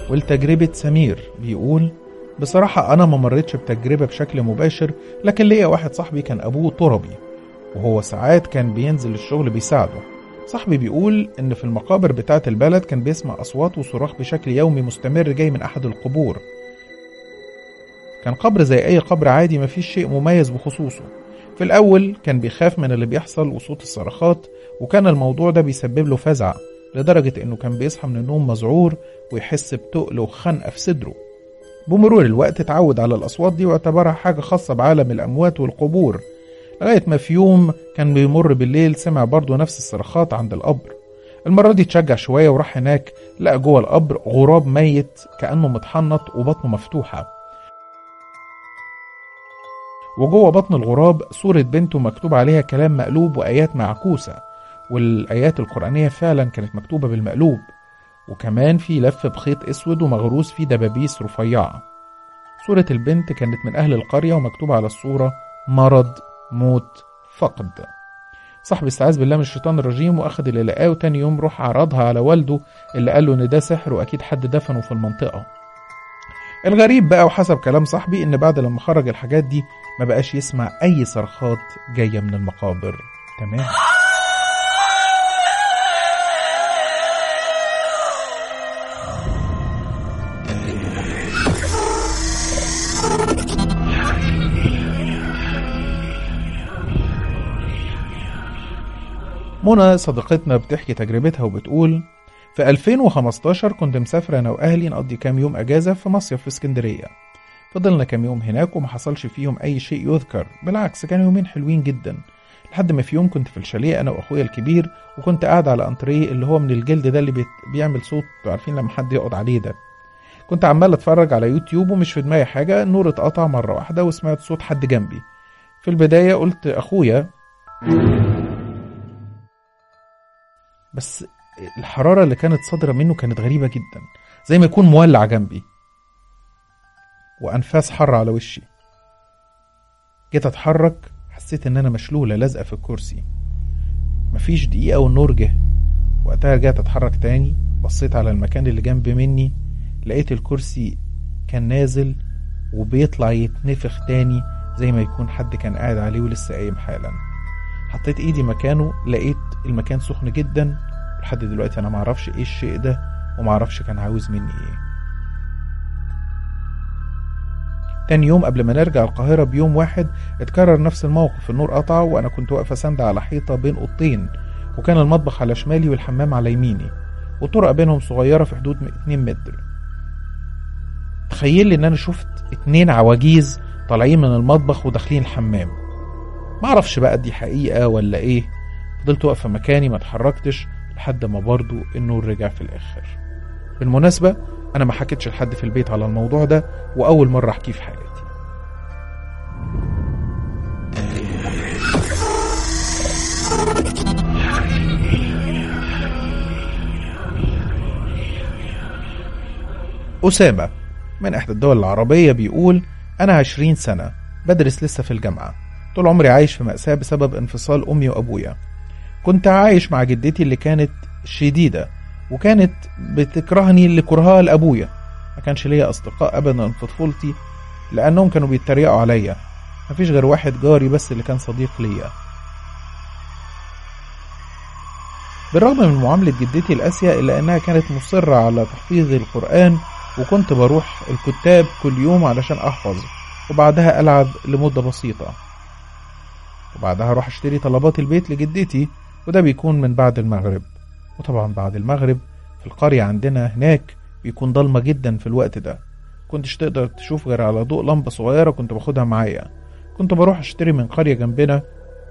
ولتجربة سمير بيقول بصراحة أنا ما مريتش بتجربة بشكل مباشر لكن ليا واحد صاحبي كان أبوه تربي وهو ساعات كان بينزل الشغل بيساعده صاحبي بيقول إن في المقابر بتاعة البلد كان بيسمع أصوات وصراخ بشكل يومي مستمر جاي من أحد القبور كان قبر زي أي قبر عادي مفيش شيء مميز بخصوصه في الأول كان بيخاف من اللي بيحصل وصوت الصرخات وكان الموضوع ده بيسبب له فزع لدرجة إنه كان بيصحى من النوم مذعور ويحس بتقل وخنقة في صدره بمرور الوقت اتعود على الأصوات دي واعتبرها حاجة خاصة بعالم الأموات والقبور لغاية ما في يوم كان بيمر بالليل سمع برضه نفس الصرخات عند القبر المرة دي اتشجع شوية وراح هناك لقى جوه القبر غراب ميت كأنه متحنط وبطنه مفتوحة وجوه بطن الغراب صورة بنته مكتوب عليها كلام مقلوب وآيات معكوسة والآيات القرآنية فعلا كانت مكتوبة بالمقلوب وكمان في لف بخيط أسود ومغروس فيه دبابيس رفيعة صورة البنت كانت من أهل القرية ومكتوب على الصورة مرض موت فقد صاحبي استعاذ بالله من الشيطان الرجيم واخد اللي لقاه وتاني يوم روح عرضها على والده اللي قال له ان ده سحر واكيد حد دفنه في المنطقه الغريب بقى وحسب كلام صاحبي ان بعد لما خرج الحاجات دي ما بقاش يسمع اي صرخات جايه من المقابر تمام منى صديقتنا بتحكي تجربتها وبتقول في 2015 كنت مسافرة أنا وأهلي نقضي كام يوم أجازة في مصيف في اسكندرية فضلنا كام يوم هناك وما حصلش فيهم أي شيء يذكر بالعكس كانوا يومين حلوين جدا لحد ما في يوم كنت في الشاليه أنا وأخويا الكبير وكنت قاعد على أنتريه اللي هو من الجلد ده اللي بيت... بيعمل صوت عارفين لما حد يقعد عليه ده كنت عمال اتفرج على يوتيوب ومش في دماغي حاجة النور اتقطع مرة واحدة وسمعت صوت حد جنبي في البداية قلت أخويا بس الحرارة اللي كانت صادرة منه كانت غريبة جدا زي ما يكون مولع جنبي وأنفاس حر على وشي جيت أتحرك حسيت إن أنا مشلولة لازقة في الكرسي مفيش دقيقة والنور جه وقتها رجعت أتحرك تاني بصيت على المكان اللي جنب مني لقيت الكرسي كان نازل وبيطلع يتنفخ تاني زي ما يكون حد كان قاعد عليه ولسه قايم حالا حطيت ايدي مكانه لقيت المكان سخن جدا لحد دلوقتي انا معرفش ايه الشيء ده ومعرفش كان عاوز مني ايه تاني يوم قبل ما نرجع القاهرة بيوم واحد اتكرر نفس الموقف النور قطع وانا كنت واقفة ساندة على حيطة بين اوضتين وكان المطبخ على شمالي والحمام على يميني والطرقة بينهم صغيرة في حدود 2 متر تخيل لي ان انا شفت اتنين عواجيز طالعين من المطبخ وداخلين الحمام معرفش بقى دي حقيقة ولا ايه فضلت واقفة مكاني ما اتحركتش لحد ما برضو النور رجع في الاخر بالمناسبة انا ما حكيتش لحد في البيت على الموضوع ده واول مرة احكيه في حياتي أسامة من إحدى الدول العربية بيقول أنا عشرين سنة بدرس لسه في الجامعة طول عمري عايش في مأساة بسبب انفصال أمي وأبويا كنت عايش مع جدتي اللي كانت شديدة وكانت بتكرهني اللي كرهها لأبويا ما كانش ليا أصدقاء أبدا في طفولتي لأنهم كانوا بيتريقوا عليا مفيش غير واحد جاري بس اللي كان صديق ليا بالرغم من معاملة جدتي القاسية إلا أنها كانت مصرة على تحفيظ القرآن وكنت بروح الكتاب كل يوم علشان أحفظ وبعدها ألعب لمدة بسيطة وبعدها أروح أشتري طلبات البيت لجدتي وده بيكون من بعد المغرب وطبعا بعد المغرب في القرية عندنا هناك بيكون ضلمة جدا في الوقت ده كنتش تقدر تشوف غير على ضوء لمبة صغيرة كنت باخدها معايا كنت بروح أشتري من قرية جنبنا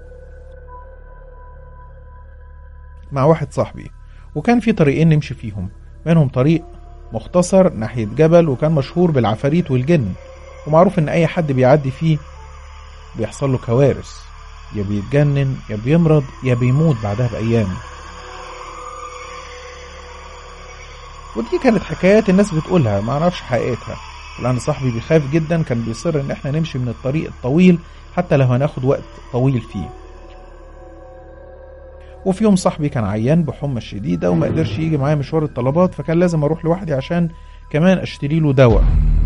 مع واحد صاحبي وكان في طريقين نمشي فيهم منهم طريق مختصر ناحية جبل وكان مشهور بالعفاريت والجن ومعروف ان اي حد بيعدي فيه بيحصل له كوارث يا بيتجنن يا بيمرض يا بيموت بعدها بأيام ودي كانت حكايات الناس بتقولها ما اعرفش حقيقتها لان صاحبي بيخاف جدا كان بيصر ان احنا نمشي من الطريق الطويل حتى لو هناخد وقت طويل فيه وفي يوم صاحبي كان عيان بحمى شديدة وما قدرش يجي معايا مشوار الطلبات فكان لازم اروح لوحدي عشان كمان اشتري له دواء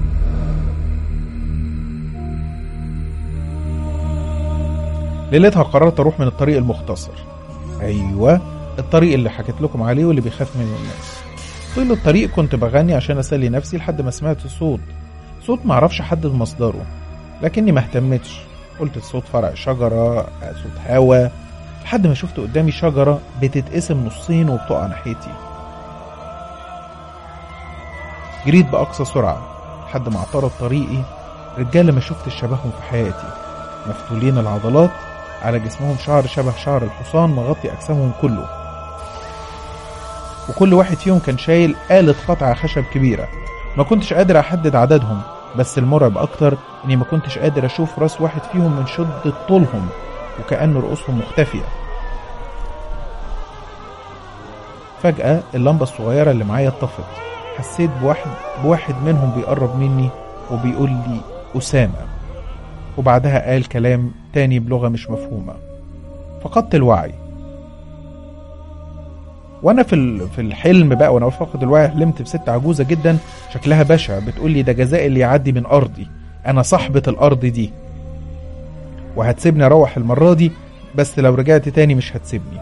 ليلتها قررت اروح من الطريق المختصر ايوه الطريق اللي حكيت لكم عليه واللي بيخاف منه الناس طول الطريق كنت بغني عشان اسلي نفسي لحد ما سمعت صوت صوت معرفش احدد مصدره لكني ما اهتمتش قلت صوت فرع شجرة صوت هوا لحد ما شفت قدامي شجرة بتتقسم نصين وبتقع ناحيتي جريت بأقصى سرعة لحد ما اعترض طريقي رجالة ما شفتش شبههم في حياتي مفتولين العضلات على جسمهم شعر شبه شعر الحصان مغطي أجسامهم كله وكل واحد فيهم كان شايل آلة قطع خشب كبيرة ما كنتش قادر أحدد عددهم بس المرعب أكتر إني ما كنتش قادر أشوف راس واحد فيهم من شدة طولهم وكأن رؤوسهم مختفية فجأة اللمبة الصغيرة اللي معايا اتطفت حسيت بواحد بواحد منهم بيقرب مني وبيقول لي أسامة وبعدها قال كلام تاني بلغة مش مفهومة فقدت الوعي وانا في ال- في الحلم بقى وانا فاقد الوعي حلمت بست عجوزه جدا شكلها بشع بتقول لي ده جزاء اللي يعدي من ارضي انا صاحبه الارض دي وهتسيبني اروح المره دي بس لو رجعت تاني مش هتسيبني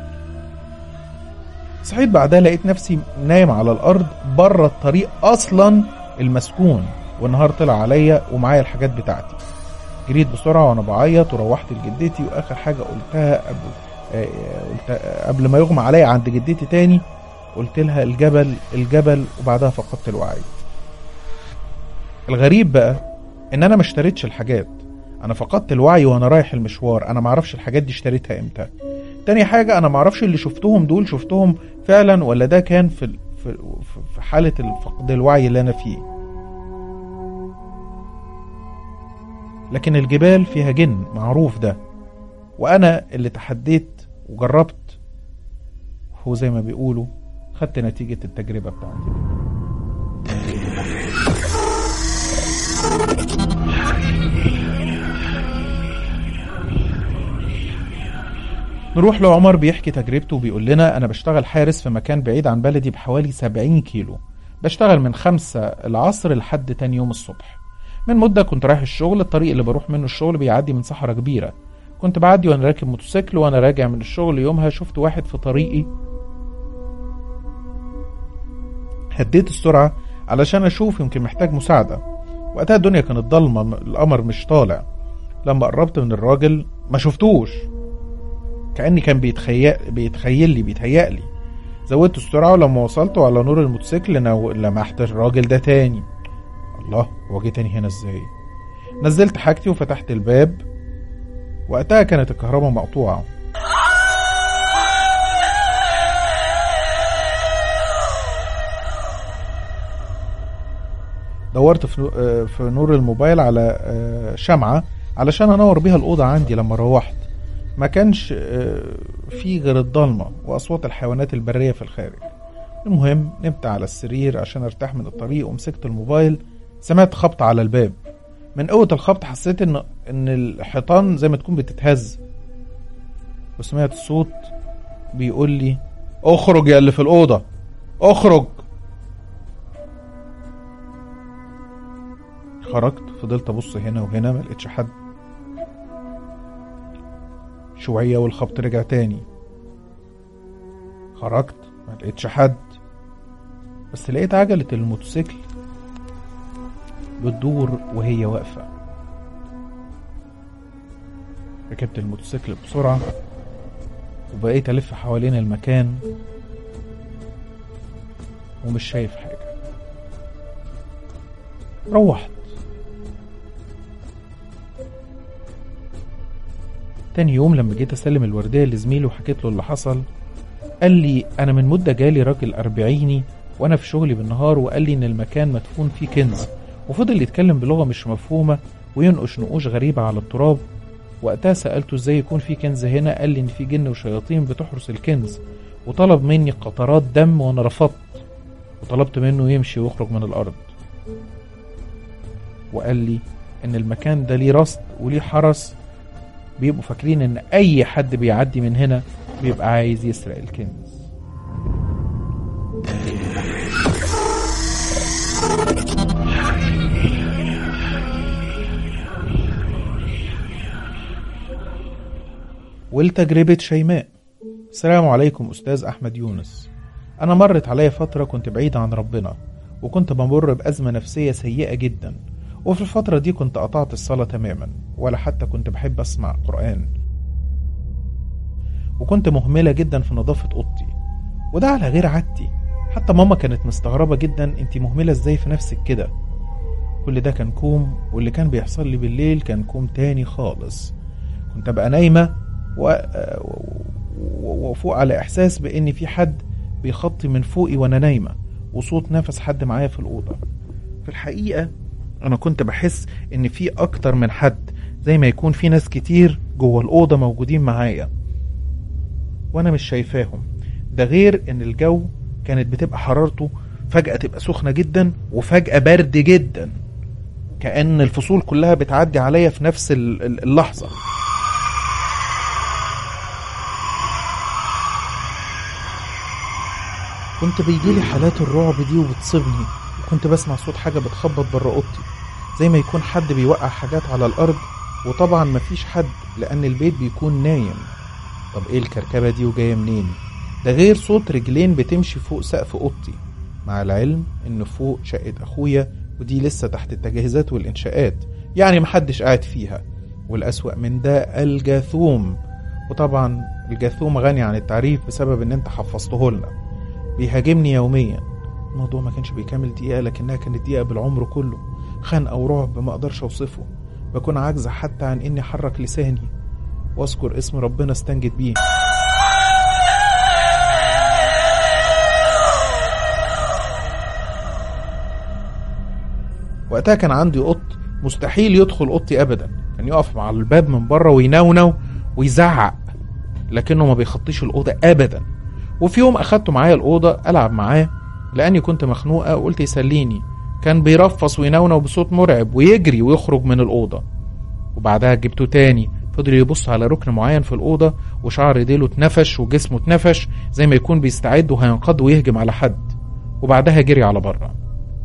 صحيت بعدها لقيت نفسي نايم على الارض بره الطريق اصلا المسكون والنهار طلع عليا ومعايا الحاجات بتاعتي جريت بسرعه وانا بعيط وروحت لجدتي واخر حاجه قلتها قبل آه، قلت قبل ما يغمى عليا عند جدتي تاني قلت لها الجبل الجبل وبعدها فقدت الوعي الغريب بقى ان انا ما اشتريتش الحاجات انا فقدت الوعي وانا رايح المشوار انا ما اعرفش الحاجات دي اشتريتها امتى تاني حاجة انا ما اعرفش اللي شفتهم دول شفتهم فعلا ولا ده كان في ال- في في حالة الفقد الوعي اللي انا فيه لكن الجبال فيها جن معروف ده وانا اللي تحديت وجربت هو زي ما بيقولوا خدت نتيجة التجربة بتاعتي نروح لعمر بيحكي تجربته وبيقول لنا أنا بشتغل حارس في مكان بعيد عن بلدي بحوالي 70 كيلو بشتغل من خمسة العصر لحد تاني يوم الصبح من مدة كنت رايح الشغل الطريق اللي بروح منه الشغل بيعدي من صحراء كبيرة كنت بعدي وانا راكب موتوسيكل وانا راجع من الشغل يومها شفت واحد في طريقي هديت السرعة علشان اشوف يمكن محتاج مساعدة وقتها الدنيا كانت ضلمة م- القمر مش طالع لما قربت من الراجل ما شفتوش كأني كان بيتخيل بيتخيل لي بيتهيأ لي زودت السرعة ولما وصلت على نور الموتوسيكل نو- لمحت الراجل ده تاني الله هو جه تاني هنا ازاي نزلت حاجتي وفتحت الباب وقتها كانت الكهرباء مقطوعة دورت في نو- آه، في نور الموبايل على آه، شمعة علشان انور بيها الأوضة عندي لما روحت ما كانش آه، في غير الضلمة وأصوات الحيوانات البرية في الخارج المهم نمت على السرير عشان ارتاح من الطريق ومسكت الموبايل سمعت خبط على الباب من قوة الخبط حسيت ان ان الحيطان زي ما تكون بتتهز وسمعت صوت بيقول لي اخرج يا اللي في الأوضة اخرج خرجت فضلت ابص هنا وهنا ما لقيتش حد شوية والخبط رجع تاني خرجت ما لقيتش حد بس لقيت عجلة الموتوسيكل بتدور وهي واقفة ركبت الموتوسيكل بسرعة وبقيت ألف حوالين المكان ومش شايف حاجة روحت تاني يوم لما جيت أسلم الوردية لزميلي وحكيت له اللي حصل قال لي أنا من مدة جالي راجل أربعيني وأنا في شغلي بالنهار وقال لي إن المكان مدفون فيه كنز وفضل يتكلم بلغة مش مفهومة وينقش نقوش غريبة على التراب وقتها سألته ازاي يكون في كنز هنا قال لي ان في جن وشياطين بتحرس الكنز وطلب مني قطرات دم وانا رفضت وطلبت منه يمشي ويخرج من الارض وقال لي ان المكان ده ليه رصد وليه حرس بيبقوا فاكرين ان اي حد بيعدي من هنا بيبقى عايز يسرق الكنز ولتجربة شيماء السلام عليكم أستاذ أحمد يونس أنا مرت عليا فترة كنت بعيد عن ربنا وكنت بمر بأزمة نفسية سيئة جدا وفي الفترة دي كنت قطعت الصلاة تماما ولا حتى كنت بحب أسمع قرآن وكنت مهملة جدا في نظافة أوضتي وده على غير عادتي حتى ماما كانت مستغربة جدا انتي مهملة ازاي في نفسك كده كل ده كان كوم واللي كان بيحصل لي بالليل كان كوم تاني خالص كنت ابقى نايمة و... وفوق على احساس بان في حد بيخطي من فوقي وانا نايمة وصوت نفس حد معايا في الأوضة في الحقيقة أنا كنت بحس إن في أكتر من حد زي ما يكون في ناس كتير جوه الأوضة موجودين معايا وأنا مش شايفاهم ده غير إن الجو كانت بتبقى حرارته فجأة تبقى سخنة جدا وفجأة برد جدا كأن الفصول كلها بتعدي عليا في نفس اللحظة كنت بيجيلي حالات الرعب دي وبتصيبني وكنت بسمع صوت حاجة بتخبط بره أوضتي زي ما يكون حد بيوقع حاجات على الأرض وطبعا مفيش حد لأن البيت بيكون نايم طب إيه الكركبة دي وجاية منين؟ ده غير صوت رجلين بتمشي فوق سقف أوضتي مع العلم إن فوق شقة أخويا ودي لسه تحت التجهيزات والإنشاءات يعني محدش قاعد فيها والأسوأ من ده الجاثوم وطبعا الجاثوم غني عن التعريف بسبب إن أنت حفظته لنا بيهاجمني يوميا الموضوع ما كانش بيكمل دقيقة لكنها كانت دقيقة بالعمر كله خنقة ورعب ما أقدرش أوصفه بكون عاجزة حتى عن إني أحرك لساني وأذكر اسم ربنا استنجد بيه وقتها كان عندي قط مستحيل يدخل اوضتي ابدا كان يقف مع الباب من بره وينونو ويزعق لكنه ما بيخطيش الاوضه ابدا وفي يوم اخدته معايا الاوضه العب معاه لاني كنت مخنوقه وقلت يسليني كان بيرفص وينونو بصوت مرعب ويجري ويخرج من الاوضه وبعدها جبته تاني فضل يبص على ركن معين في الأوضة وشعر ديله اتنفش وجسمه اتنفش زي ما يكون بيستعد وهينقض ويهجم على حد وبعدها جري على بره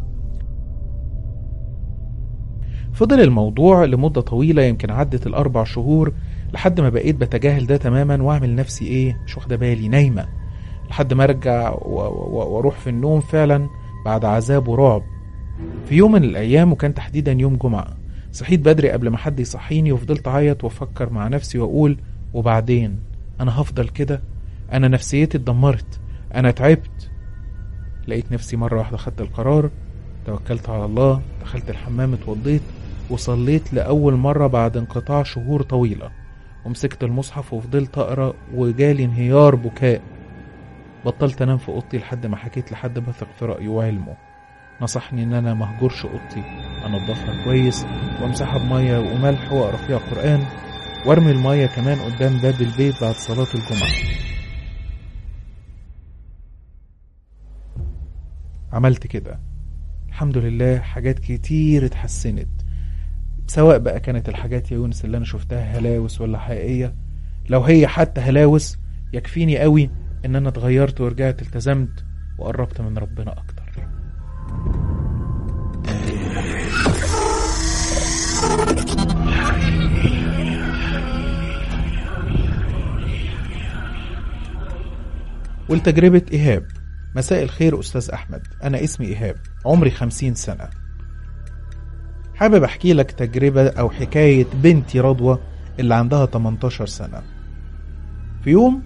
فضل الموضوع لمدة طويلة يمكن عدت الأربع شهور لحد ما بقيت بتجاهل ده تماما وأعمل نفسي إيه مش واخدة بالي نايمة لحد ما أرجع وأروح في النوم فعلا بعد عذاب ورعب في يوم من الأيام وكان تحديدا يوم جمعة صحيت بدري قبل ما حد يصحيني وفضلت أعيط وأفكر مع نفسي وأقول وبعدين أنا هفضل كده أنا نفسيتي اتدمرت أنا تعبت لقيت نفسي مرة واحدة خدت القرار توكلت على الله دخلت الحمام اتوضيت وصليت لأول مرة بعد انقطاع شهور طويلة ومسكت المصحف وفضلت أقرأ وجالي انهيار بكاء بطلت أنام في أوضتي لحد ما حكيت لحد بثق في رأيه وعلمه نصحني إن أنا مهجرش أوضتي أنضفها كويس وأمسحها بمية وملح وأقرأ فيها قرآن وأرمي المية كمان قدام باب البيت بعد صلاة الجمعة عملت كده الحمد لله حاجات كتير اتحسنت سواء بقى كانت الحاجات يا يونس اللي انا شفتها هلاوس ولا حقيقية لو هي حتى هلاوس يكفيني قوي ان انا اتغيرت ورجعت التزمت وقربت من ربنا اكتر ولتجربة إيهاب مساء الخير أستاذ أحمد أنا اسمي إيهاب عمري خمسين سنة حابب أحكي لك تجربة أو حكاية بنتي رضوى اللي عندها 18 سنة في يوم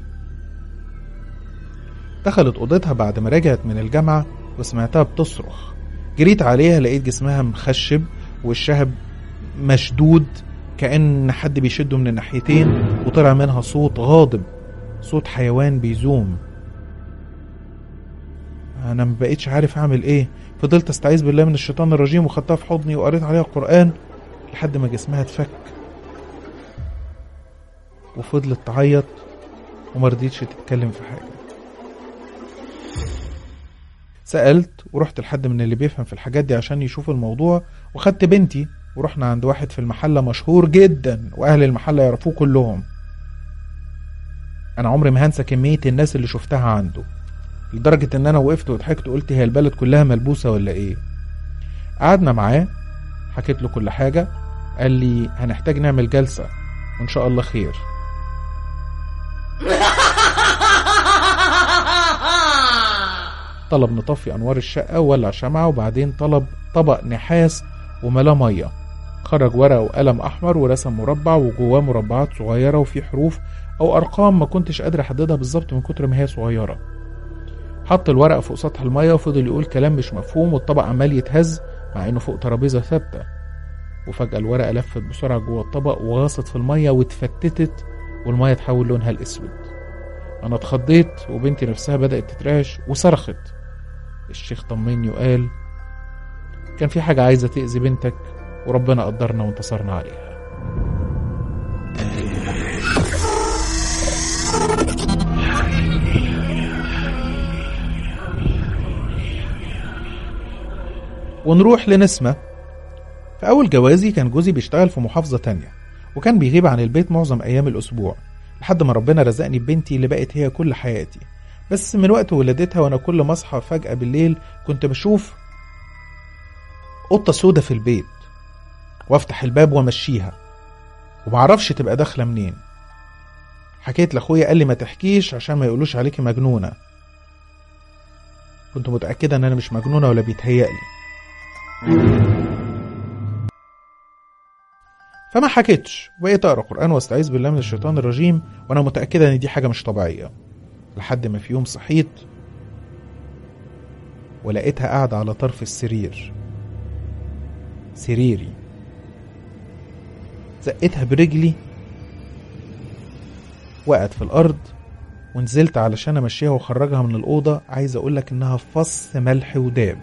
دخلت أوضتها بعد ما رجعت من الجامعة وسمعتها بتصرخ جريت عليها لقيت جسمها مخشب وشها مشدود كأن حد بيشده من الناحيتين وطلع منها صوت غاضب صوت حيوان بيزوم انا ما بقيتش عارف اعمل ايه فضلت استعيذ بالله من الشيطان الرجيم وخدتها في حضني وقريت عليها القران لحد ما جسمها اتفك وفضلت تعيط وما رضيتش تتكلم في حاجه سألت ورحت لحد من اللي بيفهم في الحاجات دي عشان يشوف الموضوع وخدت بنتي ورحنا عند واحد في المحلة مشهور جدا وأهل المحلة يعرفوه كلهم أنا عمري ما هنسى كمية الناس اللي شفتها عنده لدرجة إن أنا وقفت وضحكت وقلت هي البلد كلها ملبوسة ولا إيه قعدنا معاه حكيت له كل حاجة قال لي هنحتاج نعمل جلسة وإن شاء الله خير طلب نطفي أنوار الشقة وولع شمعة وبعدين طلب طبق نحاس وملاه مية خرج ورقة وقلم أحمر ورسم مربع وجواه مربعات صغيرة وفيه حروف أو أرقام ما كنتش قادر أحددها بالظبط من كتر ما هي صغيرة حط الورقة فوق سطح المية وفضل يقول كلام مش مفهوم والطبق عمال يتهز مع إنه فوق ترابيزة ثابتة وفجأة الورقة لفت بسرعة جوه الطبق وغاصت في المية واتفتتت والمية اتحول لونها الأسود أنا اتخضيت وبنتي نفسها بدأت تترعش وصرخت الشيخ طمني وقال كان في حاجة عايزة تأذي بنتك وربنا قدرنا وانتصرنا عليها ونروح لنسمة في أول جوازي كان جوزي بيشتغل في محافظة تانية وكان بيغيب عن البيت معظم أيام الأسبوع لحد ما ربنا رزقني ببنتي اللي بقت هي كل حياتي بس من وقت ولادتها وأنا كل ما أصحى فجأة بالليل كنت بشوف قطة سودة في البيت وافتح الباب وامشيها ومعرفش تبقى داخلة منين حكيت لاخويا قال لي ما تحكيش عشان ما يقولوش عليكي مجنونة كنت متأكدة ان انا مش مجنونة ولا بيتهيألي فما حكيتش وبقيت اقرا قران واستعيذ بالله من الشيطان الرجيم وانا متاكده ان دي حاجه مش طبيعيه لحد ما في يوم صحيت ولقيتها قاعده على طرف السرير سريري زقتها برجلي وقعت في الارض ونزلت علشان امشيها واخرجها من الاوضه عايز اقولك انها فص ملح وداب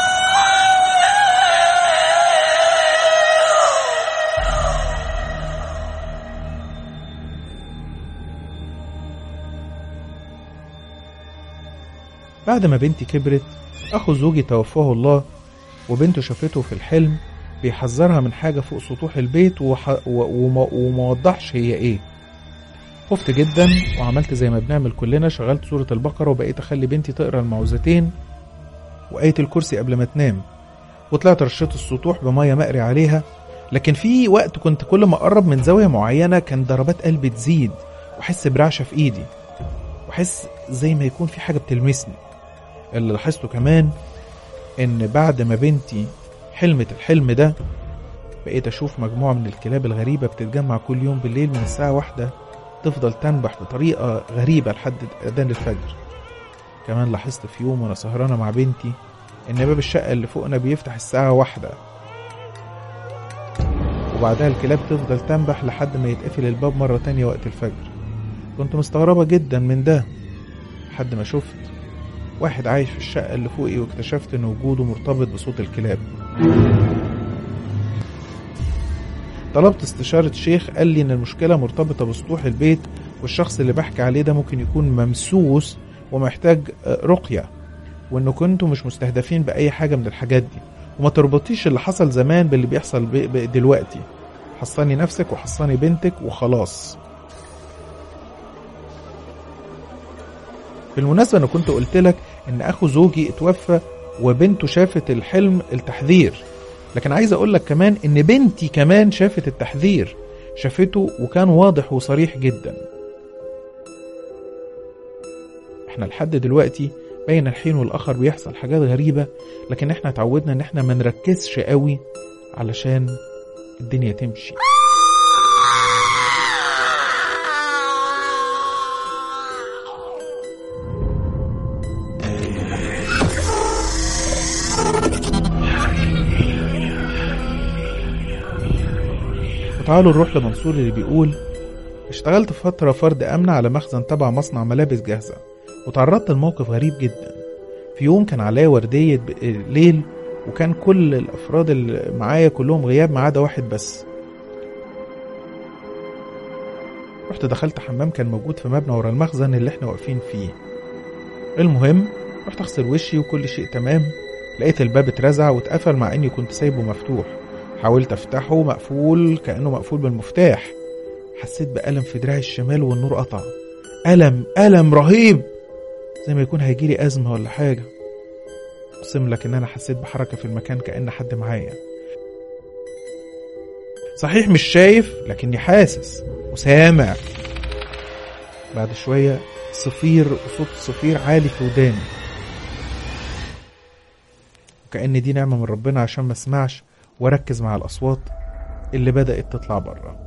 بعد ما بنتي كبرت أخو زوجي توفاه الله وبنته شافته في الحلم بيحذرها من حاجة فوق سطوح البيت وح... و... وما... وموضحش هي ايه خفت جدا وعملت زي ما بنعمل كلنا شغلت سورة البقرة وبقيت أخلي بنتي تقرا المعوذتين وآية الكرسي قبل ما تنام وطلعت رشيت السطوح بمية مقري عليها لكن في وقت كنت كل ما أقرب من زاوية معينة كان ضربات قلبي تزيد وأحس برعشة في إيدي وأحس زي ما يكون في حاجة بتلمسني اللي لاحظته كمان ان بعد ما بنتي حلمت الحلم ده بقيت اشوف مجموعة من الكلاب الغريبة بتتجمع كل يوم بالليل من الساعة واحدة تفضل تنبح بطريقة غريبة لحد أذان الفجر كمان لاحظت في يوم وانا سهرانة مع بنتي ان باب الشقة اللي فوقنا بيفتح الساعة واحدة وبعدها الكلاب تفضل تنبح لحد ما يتقفل الباب مرة تانية وقت الفجر كنت مستغربة جدا من ده لحد ما شفت واحد عايش في الشقة اللي فوقي واكتشفت ان وجوده مرتبط بصوت الكلاب طلبت استشارة شيخ قال لي ان المشكلة مرتبطة بسطوح البيت والشخص اللي بحكي عليه ده ممكن يكون ممسوس ومحتاج رقية وانه كنتوا مش مستهدفين بأي حاجة من الحاجات دي وما تربطيش اللي حصل زمان باللي بيحصل دلوقتي حصاني نفسك وحصاني بنتك وخلاص بالمناسبة أنا كنت قلت لك إن أخو زوجي اتوفى وبنته شافت الحلم التحذير لكن عايز أقول لك كمان إن بنتي كمان شافت التحذير شافته وكان واضح وصريح جدا احنا لحد دلوقتي بين الحين والآخر بيحصل حاجات غريبة لكن احنا اتعودنا ان احنا ما نركزش قوي علشان الدنيا تمشي تعالوا نروح لمنصور اللي بيقول اشتغلت فترة فرد أمن على مخزن تبع مصنع ملابس جاهزة وتعرضت لموقف غريب جدا في يوم كان عليا وردية ليل وكان كل الأفراد اللي معايا كلهم غياب ما عدا واحد بس رحت دخلت حمام كان موجود في مبنى ورا المخزن اللي احنا واقفين فيه المهم رحت اغسل وشي وكل شيء تمام لقيت الباب اترزع واتقفل مع اني كنت سايبه مفتوح حاولت افتحه مقفول كأنه مقفول بالمفتاح حسيت بألم في دراعي الشمال والنور قطع ألم ألم رهيب زي ما يكون هيجيلي أزمة ولا حاجة أقسم لك إن أنا حسيت بحركة في المكان كأن حد معايا صحيح مش شايف لكني حاسس وسامع بعد شوية صفير وصوت صفير عالي في وداني وكأن دي نعمة من ربنا عشان ما اسمعش واركز مع الأصوات اللي بدأت تطلع بره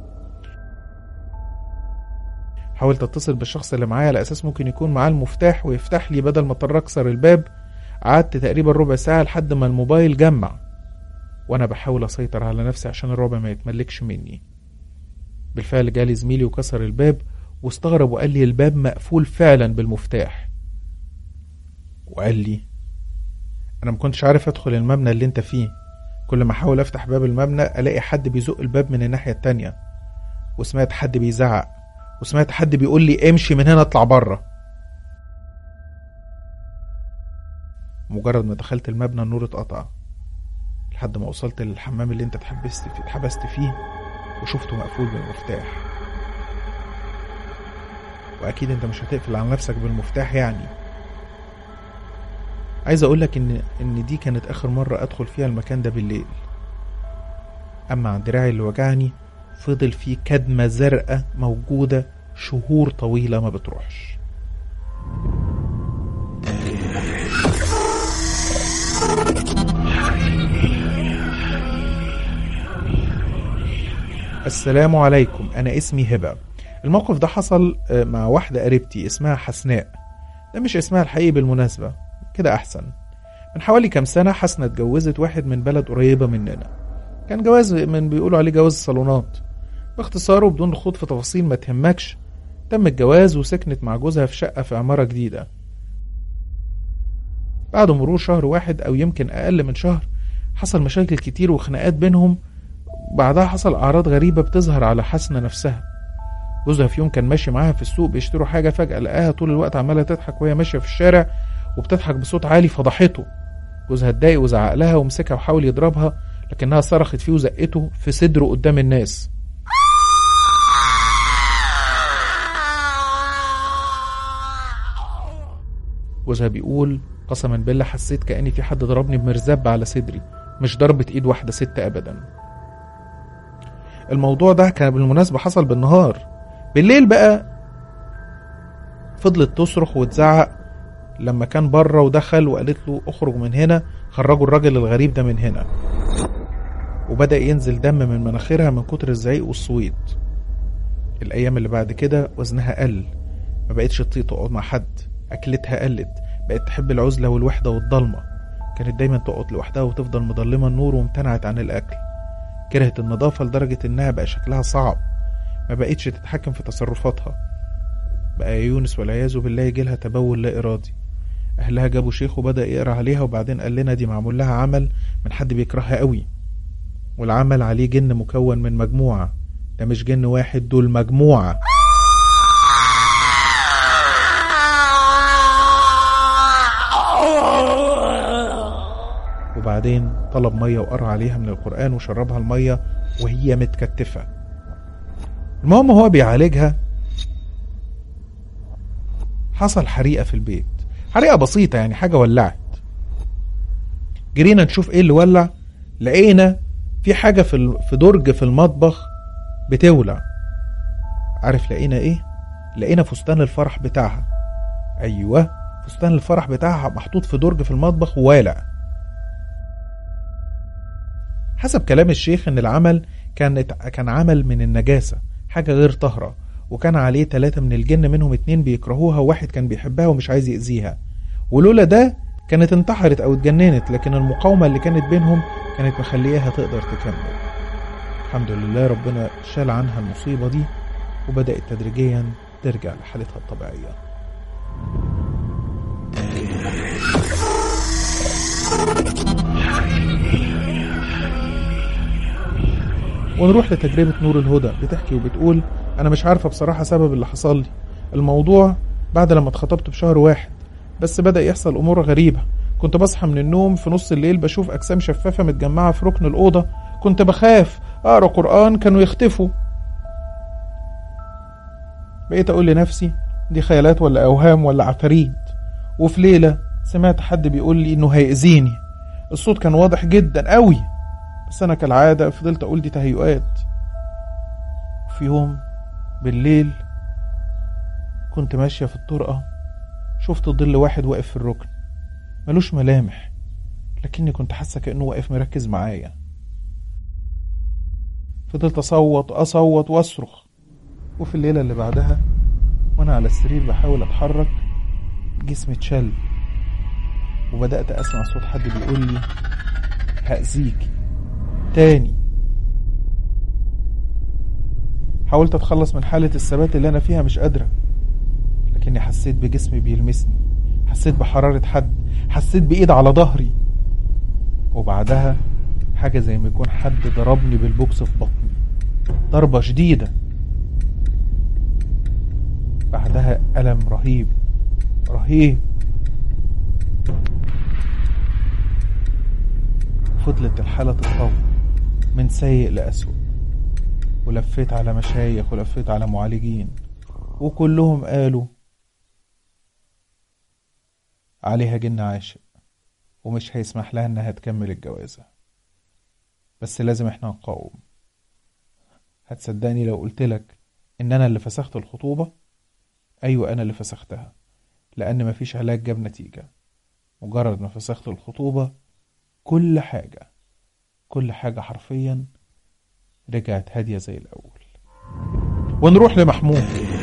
حاولت اتصل بالشخص اللي معايا على اساس ممكن يكون معاه المفتاح ويفتح لي بدل ما اضطر اكسر الباب قعدت تقريبا ربع ساعة لحد ما الموبايل جمع وانا بحاول اسيطر على نفسي عشان الرعب ما يتملكش مني بالفعل جالي زميلي وكسر الباب واستغرب وقال لي الباب مقفول فعلا بالمفتاح وقال لي انا ما كنتش عارف ادخل المبنى اللي انت فيه كل ما احاول افتح باب المبنى الاقي حد بيزق الباب من الناحيه التانية وسمعت حد بيزعق وسمعت حد بيقول لي امشي من هنا اطلع بره مجرد ما دخلت المبنى النور اتقطع لحد ما وصلت للحمام اللي انت اتحبست فيه اتحبست فيه وشفته مقفول بالمفتاح واكيد انت مش هتقفل على نفسك بالمفتاح يعني عايز اقولك ان ان دي كانت اخر مرة ادخل فيها المكان ده بالليل اما عن دراعي اللي وجعني فضل فيه كدمة زرقاء موجودة شهور طويلة ما بتروحش السلام عليكم أنا اسمي هبة الموقف ده حصل آه، مع واحدة قريبتي اسمها حسناء ده مش اسمها الحقيقي بالمناسبة كده أحسن من حوالي كام سنة حسنة اتجوزت واحد من بلد قريبة مننا كان جواز من بيقولوا عليه جواز الصالونات باختصار وبدون الخوض في تفاصيل ما تهمكش تم الجواز وسكنت مع جوزها في شقة في عمارة جديدة بعد مرور شهر واحد أو يمكن أقل من شهر حصل مشاكل كتير وخناقات بينهم بعدها حصل أعراض غريبة بتظهر على حسنة نفسها جوزها في يوم كان ماشي معاها في السوق بيشتروا حاجة فجأة لقاها طول الوقت عمالة تضحك وهي ماشية في الشارع وبتضحك بصوت عالي فضحته جوزها اتضايق وزعق لها ومسكها وحاول يضربها لكنها صرخت فيه وزقته في صدره قدام الناس جوزها بيقول قسما بالله حسيت كأني في حد ضربني بمرزب على صدري مش ضربة ايد واحدة ست ابدا الموضوع ده كان بالمناسبة حصل بالنهار بالليل بقى فضلت تصرخ وتزعق لما كان بره ودخل وقالت له اخرج من هنا خرجوا الراجل الغريب ده من هنا وبدأ ينزل دم من مناخيرها من كتر الزعيق والصويت الأيام اللي بعد كده وزنها قل ما بقتش تطيق تقعد مع حد أكلتها قلت بقت تحب العزلة والوحدة والضلمة كانت دايما تقعد لوحدها وتفضل مضلمة النور وامتنعت عن الأكل كرهت النظافة لدرجة إنها بقى شكلها صعب ما بقتش تتحكم في تصرفاتها بقى يا يونس والعياذ بالله يجيلها تبول لا إرادي أهلها جابوا شيخ وبدأ يقرأ عليها وبعدين قال لنا دي معمول لها عمل من حد بيكرهها قوي والعمل عليه جن مكون من مجموعة ده مش جن واحد دول مجموعة وبعدين طلب مية وقرأ عليها من القرآن وشربها المية وهي متكتفة المهم هو بيعالجها حصل حريقة في البيت حريقة بسيطة يعني حاجة ولعت جرينا نشوف ايه اللي ولع لقينا في حاجة في ال- في درج في المطبخ بتولع عارف لقينا ايه لقينا فستان الفرح بتاعها ايوه فستان الفرح بتاعها محطوط في درج في المطبخ ووالع حسب كلام الشيخ ان العمل كانت كان عمل من النجاسة حاجة غير طاهرة وكان عليه ثلاثة من الجن منهم اتنين بيكرهوها وواحد كان بيحبها ومش عايز يأذيها ولولا ده كانت انتحرت او اتجننت لكن المقاومة اللي كانت بينهم كانت مخلياها تقدر تكمل الحمد لله ربنا شال عنها المصيبة دي وبدأت تدريجيا ترجع لحالتها الطبيعية ونروح لتجربة نور الهدى بتحكي وبتقول أنا مش عارفة بصراحة سبب اللي حصل لي الموضوع بعد لما اتخطبت بشهر واحد بس بدأ يحصل أمور غريبة كنت بصحى من النوم في نص الليل بشوف أجسام شفافة متجمعة في ركن الأوضة كنت بخاف أقرأ قرآن كانوا يختفوا بقيت أقول لنفسي دي خيالات ولا أوهام ولا عفاريت وفي ليلة سمعت حد بيقول لي إنه هيأذيني الصوت كان واضح جدا قوي بس أنا كالعادة فضلت أقول دي تهيؤات في يوم بالليل كنت ماشية في الطرقة شفت ظل واحد واقف في الركن ملوش ملامح لكني كنت حاسة كأنه واقف مركز معايا فضلت أصوت أصوت وأصرخ وفي الليلة اللي بعدها وأنا على السرير بحاول أتحرك جسمي اتشل وبدأت أسمع صوت حد بيقول لي هأذيك تاني حاولت أتخلص من حالة الثبات اللي أنا فيها مش قادرة لكني حسيت بجسمي بيلمسني حسيت بحرارة حد حسيت بإيد على ظهري وبعدها حاجة زي ما يكون حد ضربني بالبوكس في بطني ضربة شديدة بعدها ألم رهيب رهيب فضلت الحالة تتطور من سيء لأسوأ ولفيت على مشايخ ولفيت على معالجين وكلهم قالوا عليها جن عاشق ومش هيسمح لها انها تكمل الجوازة بس لازم احنا نقاوم هتصدقني لو قلتلك ان انا اللي فسخت الخطوبة ايوه انا اللي فسختها لان مفيش علاج جاب نتيجة مجرد ما فسخت الخطوبة كل حاجة كل حاجة حرفيا رجعت هادية زي الأول ونروح لمحمود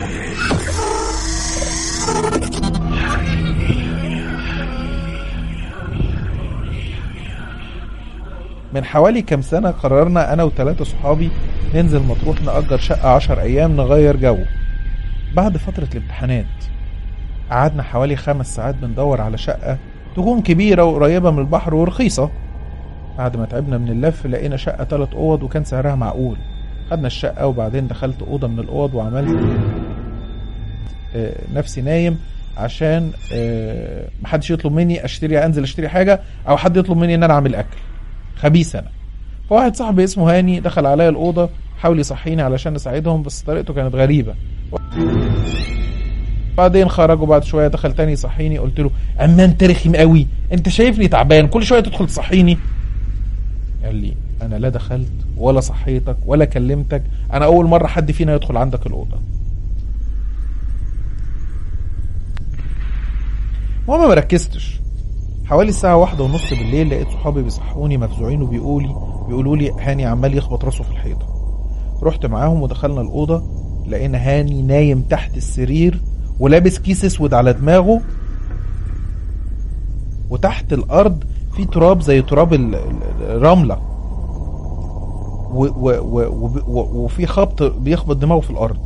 من حوالي كام سنة قررنا أنا وثلاثة صحابي ننزل مطروح نأجر شقة عشر أيام نغير جو بعد فترة الامتحانات قعدنا حوالي خمس ساعات بندور على شقة تكون كبيرة وقريبة من البحر ورخيصة بعد ما تعبنا من اللف لقينا شقة تلات أوض وكان سعرها معقول خدنا الشقة وبعدين دخلت أوضة من الأوض وعملت آه، نفسي نايم عشان آه، محدش يطلب مني اشتري انزل اشتري حاجة او حد يطلب مني ان انا اعمل اكل خبيث انا فواحد صاحبي اسمه هاني دخل عليا الأوضة حاول يصحيني علشان اساعدهم بس طريقته كانت غريبة بعدين خرجوا بعد شويه دخل تاني يصحيني قلت له اما انت رخيم قوي انت شايفني تعبان كل شويه تدخل تصحيني قال لي انا لا دخلت ولا صحيتك ولا كلمتك انا اول مره حد فينا يدخل عندك الاوضه المهم ما ركزتش حوالي الساعة واحدة ونص بالليل لقيت صحابي بيصحوني مفزوعين وبيقولي بيقولوا لي هاني عمال يخبط راسه في الحيطة رحت معاهم ودخلنا الأوضة لقينا هاني نايم تحت السرير ولابس كيس اسود على دماغه وتحت الارض في تراب زي تراب ال- ال- الرمله و و و و و وفي خبط بيخبط دماغه في الارض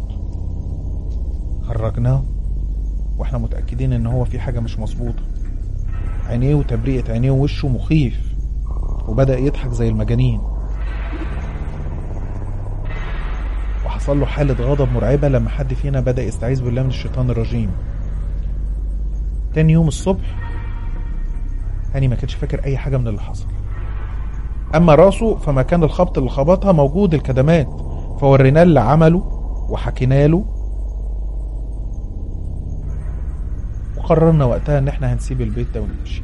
خرجناه واحنا متاكدين ان هو في حاجه مش مظبوطه عينيه وتبريئه عينيه ووشه مخيف وبدا يضحك زي المجانين وحصل له حالة غضب مرعبة لما حد فينا بدأ يستعيذ بالله من الشيطان الرجيم تاني يوم الصبح هاني ما كانش فاكر أي حاجة من اللي حصل أما راسه فمكان الخبط اللي خبطها موجود الكدمات فوريناه اللي عمله وحكينا له وقررنا وقتها ان احنا هنسيب البيت ده ونمشي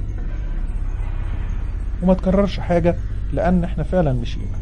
وما تكررش حاجة لأن احنا فعلا مشينا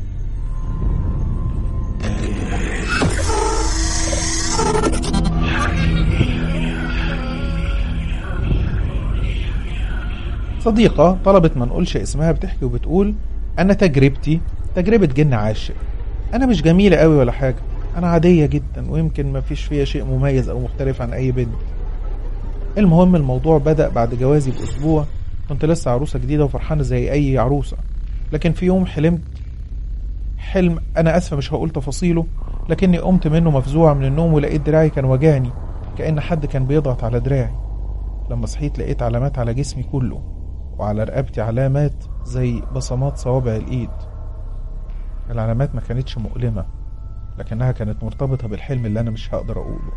صديقة طلبت ما نقولش اسمها بتحكي وبتقول أنا تجربتي تجربة جن عاشق أنا مش جميلة قوي ولا حاجة أنا عادية جدا ويمكن ما فيش فيها شيء مميز أو مختلف عن أي بنت المهم الموضوع بدأ بعد جوازي بأسبوع كنت لسه عروسة جديدة وفرحانة زي أي عروسة لكن في يوم حلمت حلم أنا آسفة مش هقول تفاصيله لكني قمت منه مفزوعة من النوم ولقيت دراعي كان وجعني كأن حد كان بيضغط على دراعي لما صحيت لقيت علامات على جسمي كله وعلى رقبتي علامات زي بصمات صوابع الإيد العلامات ما كانتش مؤلمة لكنها كانت مرتبطة بالحلم اللي أنا مش هقدر أقوله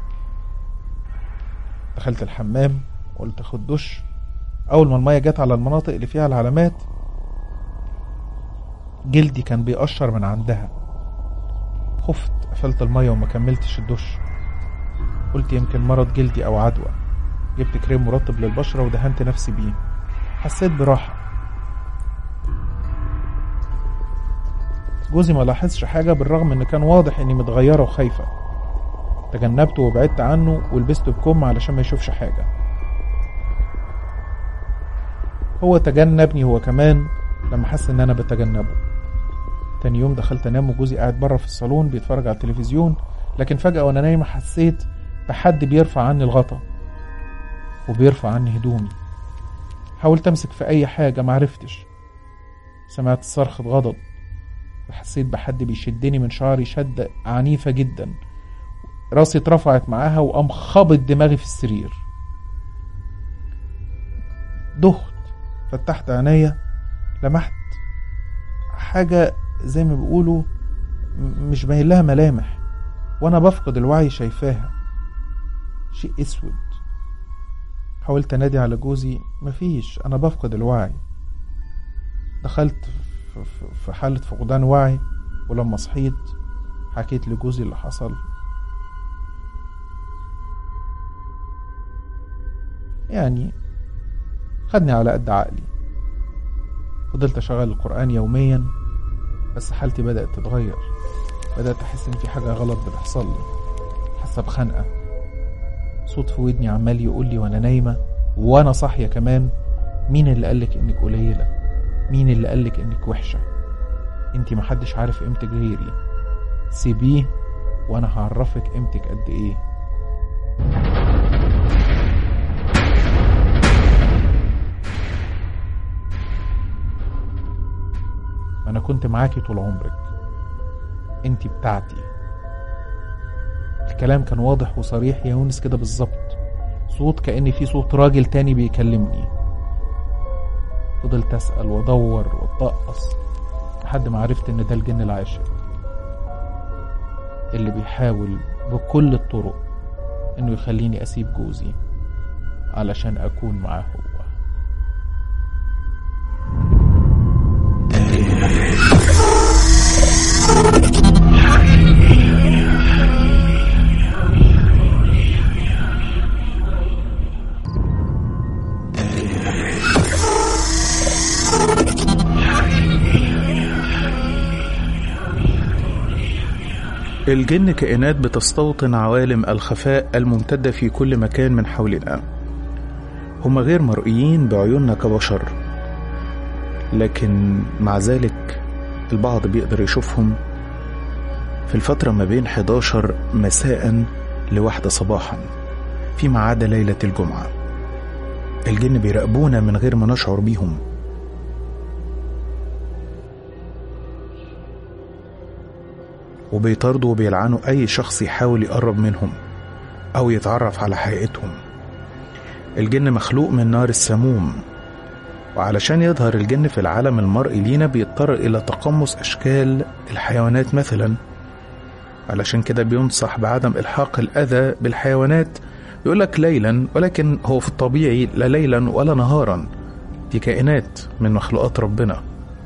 دخلت الحمام وقلت أخد دش أول ما المية جت على المناطق اللي فيها العلامات جلدي كان بيقشر من عندها خفت قفلت المية وما كملتش الدش قلت يمكن مرض جلدي أو عدوى جبت كريم مرطب للبشرة ودهنت نفسي بيه حسيت براحة جوزي ما لاحظش حاجة بالرغم ان كان واضح اني متغيرة وخايفة تجنبته وبعدت عنه ولبسته بكم علشان ما يشوفش حاجة هو تجنبني هو كمان لما حس ان انا بتجنبه تاني يوم دخلت انام وجوزي قاعد بره في الصالون بيتفرج على التلفزيون لكن فجأة وانا نايمة حسيت بحد بيرفع عني الغطا وبيرفع عني هدومي حاولت امسك في اي حاجة معرفتش سمعت صرخة غضب وحسيت بحد بيشدني من شعري شدة عنيفة جدا راسي اترفعت معاها وقام خابط دماغي في السرير دخت فتحت عينيا لمحت حاجة زي ما بيقولوا م- مش باين لها ملامح وانا بفقد الوعي شايفاها شيء اسود حاولت انادي على جوزي مفيش انا بفقد الوعي دخلت في- في- في حالة فقدان وعي ولما صحيت حكيت لجوزي اللي حصل يعني خدني على قد عقلي فضلت أشغل القرآن يوميا بس حالتي بدأت تتغير بدأت أحس إن في حاجة غلط بتحصل لي حاسة بخنقة صوت في ودني عمال يقول لي وأنا نايمة وأنا صاحية كمان مين اللي قالك إنك قليلة مين اللي قالك إنك وحشة انتي محدش عارف قيمتك غيري سيبيه وأنا هعرفك قيمتك قد إيه أنا كنت معاكي طول عمرك انتي بتاعتي الكلام كان واضح وصريح يا يونس كده بالظبط صوت كأن في صوت راجل تاني بيكلمني فضلت أسأل وأدور وأتطقص لحد ما عرفت إن ده الجن العاشق اللي بيحاول بكل الطرق إنه يخليني أسيب جوزي علشان أكون معاه هو الجن كائنات بتستوطن عوالم الخفاء الممتدة في كل مكان من حولنا هم غير مرئيين بعيوننا كبشر لكن مع ذلك البعض بيقدر يشوفهم في الفترة ما بين 11 مساء لواحدة صباحا فيما عدا ليلة الجمعة الجن بيراقبونا من غير ما نشعر بيهم وبيطاردوا وبيلعنوا أي شخص يحاول يقرب منهم أو يتعرف على حقيقتهم الجن مخلوق من نار السموم وعلشان يظهر الجن في العالم المرئي لينا بيضطر إلى تقمص أشكال الحيوانات مثلا علشان كده بينصح بعدم إلحاق الأذى بالحيوانات يقولك ليلا ولكن هو في الطبيعي لا ليلا ولا نهارا دي كائنات من مخلوقات ربنا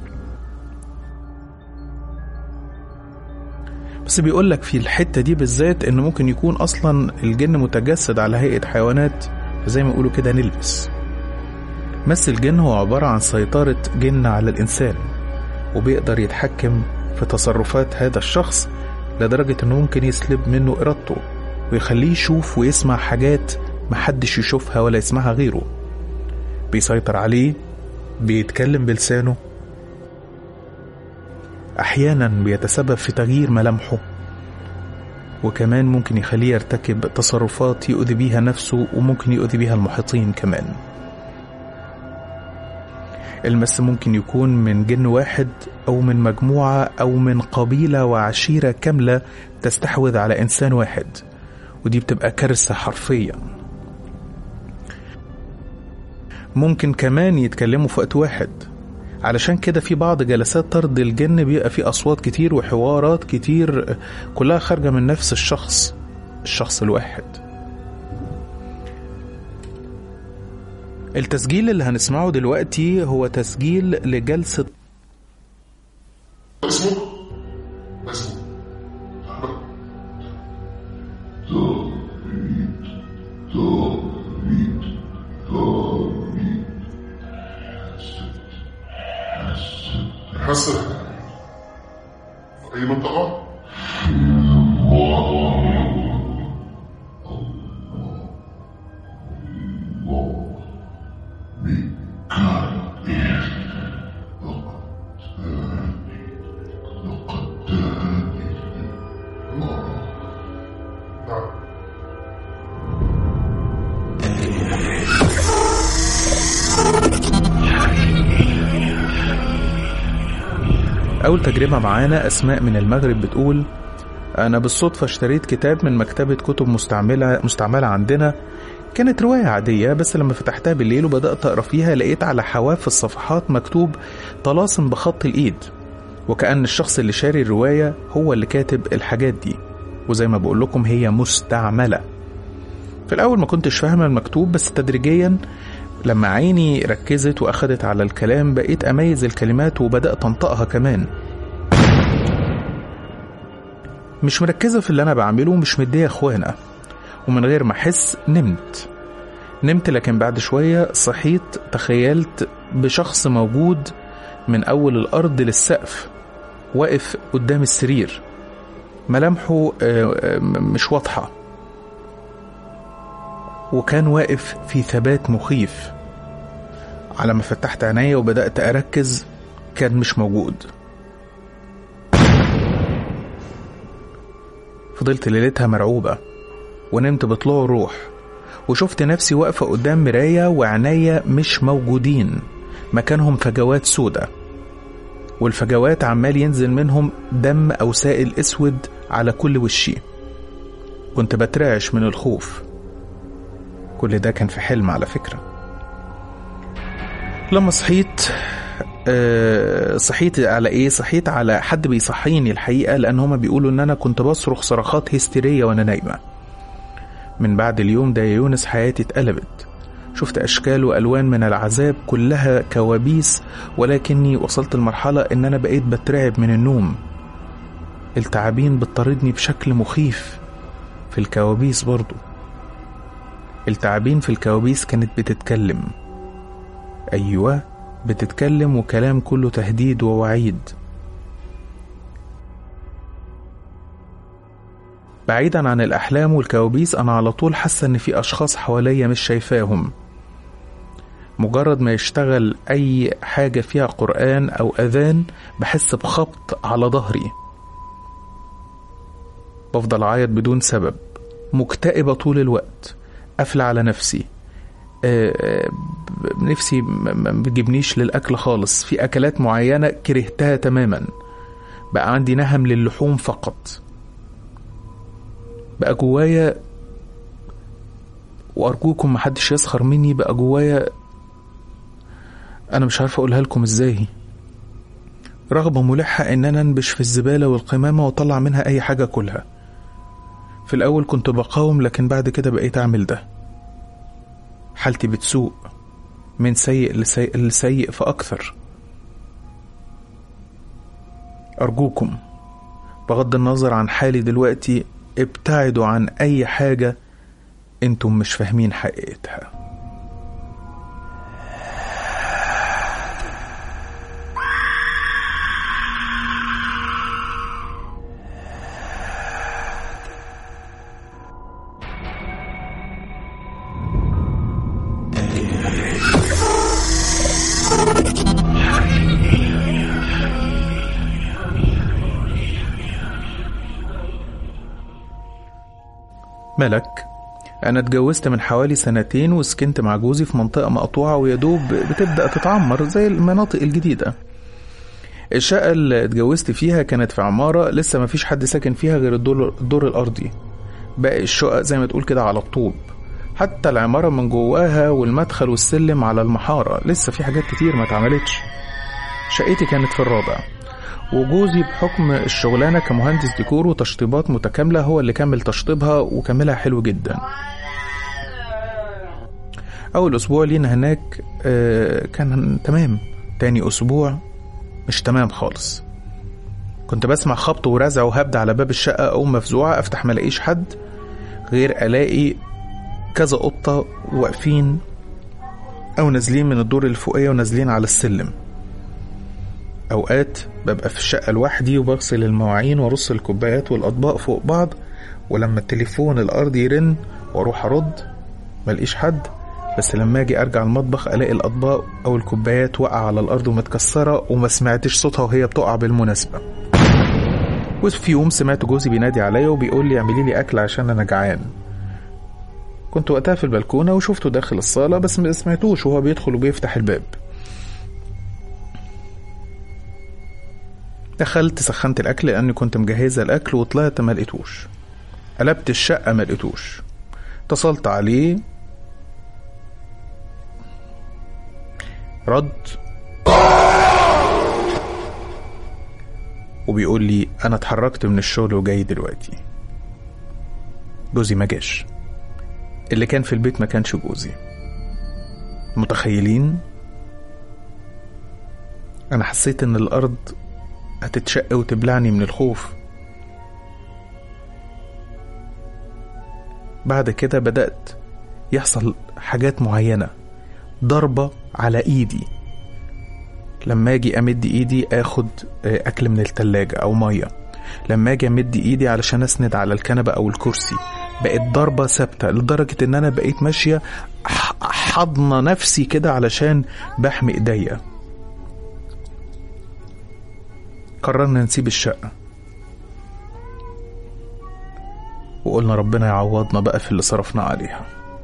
بس بيقول لك في الحتة دي بالذات إن ممكن يكون أصلا الجن متجسد على هيئة حيوانات زي ما يقولوا كده نلبس مس الجن هو عبارة عن سيطرة جن على الإنسان وبيقدر يتحكم في تصرفات هذا الشخص لدرجة إنه ممكن يسلب منه إرادته ويخليه يشوف ويسمع حاجات محدش يشوفها ولا يسمعها غيره بيسيطر عليه بيتكلم بلسانه أحيانا بيتسبب في تغيير ملامحه وكمان ممكن يخليه يرتكب تصرفات يؤذي بيها نفسه وممكن يؤذي بيها المحيطين كمان المس ممكن يكون من جن واحد أو من مجموعة أو من قبيلة وعشيرة كاملة تستحوذ على إنسان واحد ودي بتبقى كارثة حرفيا ممكن كمان يتكلموا في وقت واحد علشان كده في بعض جلسات طرد الجن بيبقى في أصوات كتير وحوارات كتير كلها خارجة من نفس الشخص الشخص الواحد التسجيل اللي هنسمعه دلوقتي هو تسجيل لجلسة اسمه اسمه حسن في أي منطقة؟ أول تجربة معانا أسماء من المغرب بتقول أنا بالصدفة اشتريت كتاب من مكتبة كتب مستعملة مستعملة عندنا كانت رواية عادية بس لما فتحتها بالليل وبدأت أقرأ فيها لقيت على حواف الصفحات مكتوب طلاسم بخط الإيد وكأن الشخص اللي شاري الرواية هو اللي كاتب الحاجات دي وزي ما بقول لكم هي مستعملة في الأول ما كنتش فاهمة المكتوب بس تدريجيا لما عيني ركزت وأخدت على الكلام بقيت أميز الكلمات وبدأت أنطقها كمان مش مركزة في اللي أنا بعمله ومش مدية إخوانا ومن غير ما أحس نمت نمت لكن بعد شوية صحيت تخيلت بشخص موجود من أول الأرض للسقف واقف قدام السرير ملامحه آه، آه، مش واضحة وكان واقف في ثبات مخيف على ما فتحت عينيا وبدأت أركز كان مش موجود فضلت ليلتها مرعوبة ونمت بطلوع الروح وشفت نفسي واقفة قدام مراية وعينيا مش موجودين مكانهم فجوات سودة والفجوات عمال ينزل منهم دم أو سائل أسود على كل وشي كنت بترعش من الخوف كل ده كان في حلم على فكرة لما صحيت آه، صحيت على ايه صحيت على حد بيصحيني الحقيقة لان هما بيقولوا ان انا كنت بصرخ صرخات هستيرية وانا نايمة من بعد اليوم ده يا يونس حياتي اتقلبت شفت اشكال والوان من العذاب كلها كوابيس ولكني وصلت لمرحلة ان انا بقيت بترعب من النوم التعابين بتطاردني بشكل مخيف في الكوابيس برضو التعابين في الكوابيس كانت بتتكلم أيوة بتتكلم وكلام كله تهديد ووعيد بعيدا عن الأحلام والكوابيس أنا على طول حاسة إن في أشخاص حواليا مش شايفاهم مجرد ما يشتغل أي حاجة فيها قرآن أو أذان بحس بخبط على ظهري بفضل أعيط بدون سبب مكتئبة طول الوقت قافلة على نفسي آه، آه، ب- نفسي ما ما بتجيبنيش للأكل خالص في أكلات معينة كرهتها تماما بقى عندي نهم للحوم فقط بقى جوايا وأرجوكم محدش يسخر مني بقى جوايا أنا مش عارف أقولها لكم إزاي رغبة ملحة إن أنا أنبش في الزبالة والقمامة وأطلع منها أي حاجة كلها في الأول كنت بقاوم لكن بعد كده بقيت أعمل ده حالتي بتسوء من سيء لسيء, لسيء فأكثر أرجوكم بغض النظر عن حالي دلوقتي ابتعدوا عن أي حاجة انتم مش فاهمين حقيقتها ملك أنا اتجوزت من حوالي سنتين وسكنت مع جوزي في منطقة مقطوعة ويدوب بتبدأ تتعمر زي المناطق الجديدة الشقة اللي اتجوزت فيها كانت في عمارة لسه مفيش حد ساكن فيها غير الدور, الدور الأرضي باقي الشقق زي ما تقول كده على الطوب حتى العمارة من جواها والمدخل والسلم على المحارة لسه في حاجات كتير ما اتعملتش شقتي كانت في الرابع وجوزي بحكم الشغلانة كمهندس ديكور وتشطيبات متكاملة هو اللي كمل تشطيبها وكملها حلو جدا أول أسبوع لينا هناك آه، كان تمام تاني أسبوع مش تمام خالص كنت بسمع خبط ورزع وهبد على باب الشقة أقوم مفزوعة أفتح ملاقيش حد غير ألاقي كذا قطة واقفين أو نازلين من الدور الفوقية ونازلين على السلم أوقات ببقى في الشقة لوحدي وبغسل المواعين وأرص الكوبايات والأطباق فوق بعض ولما التليفون الأرضي يرن وأروح أرد ملقيش حد بس لما أجي أرجع المطبخ ألاقي الأطباق أو الكوبايات واقعة على الأرض ومتكسرة وما سمعتش صوتها وهي بتقع بالمناسبة وفي يوم سمعت جوزي بينادي عليا وبيقول لي اعملي لي أكل عشان أنا جعان كنت وقتها في البلكونة وشفته داخل الصالة بس ما سمعتوش وهو بيدخل وبيفتح الباب دخلت سخنت الاكل لاني كنت مجهزه الاكل وطلعت ما لقيتوش قلبت الشقه ما لقيتوش اتصلت عليه رد وبيقول لي انا اتحركت من الشغل وجاي دلوقتي جوزي ما جاش اللي كان في البيت ما كانش جوزي متخيلين انا حسيت ان الارض هتتشق وتبلعني من الخوف بعد كده بدأت يحصل حاجات معينة ضربة على ايدي لما اجي امد ايدي اخد آه، اكل من التلاجة او مية لما اجي امد ايدي علشان اسند على الكنبة او الكرسي بقت ضربة ثابتة لدرجة ان انا بقيت ماشية ح- حاضنة نفسي كده علشان بحمي ايديا قررنا نسيب الشقة وقلنا ربنا يعوضنا بقى في اللي صرفنا عليها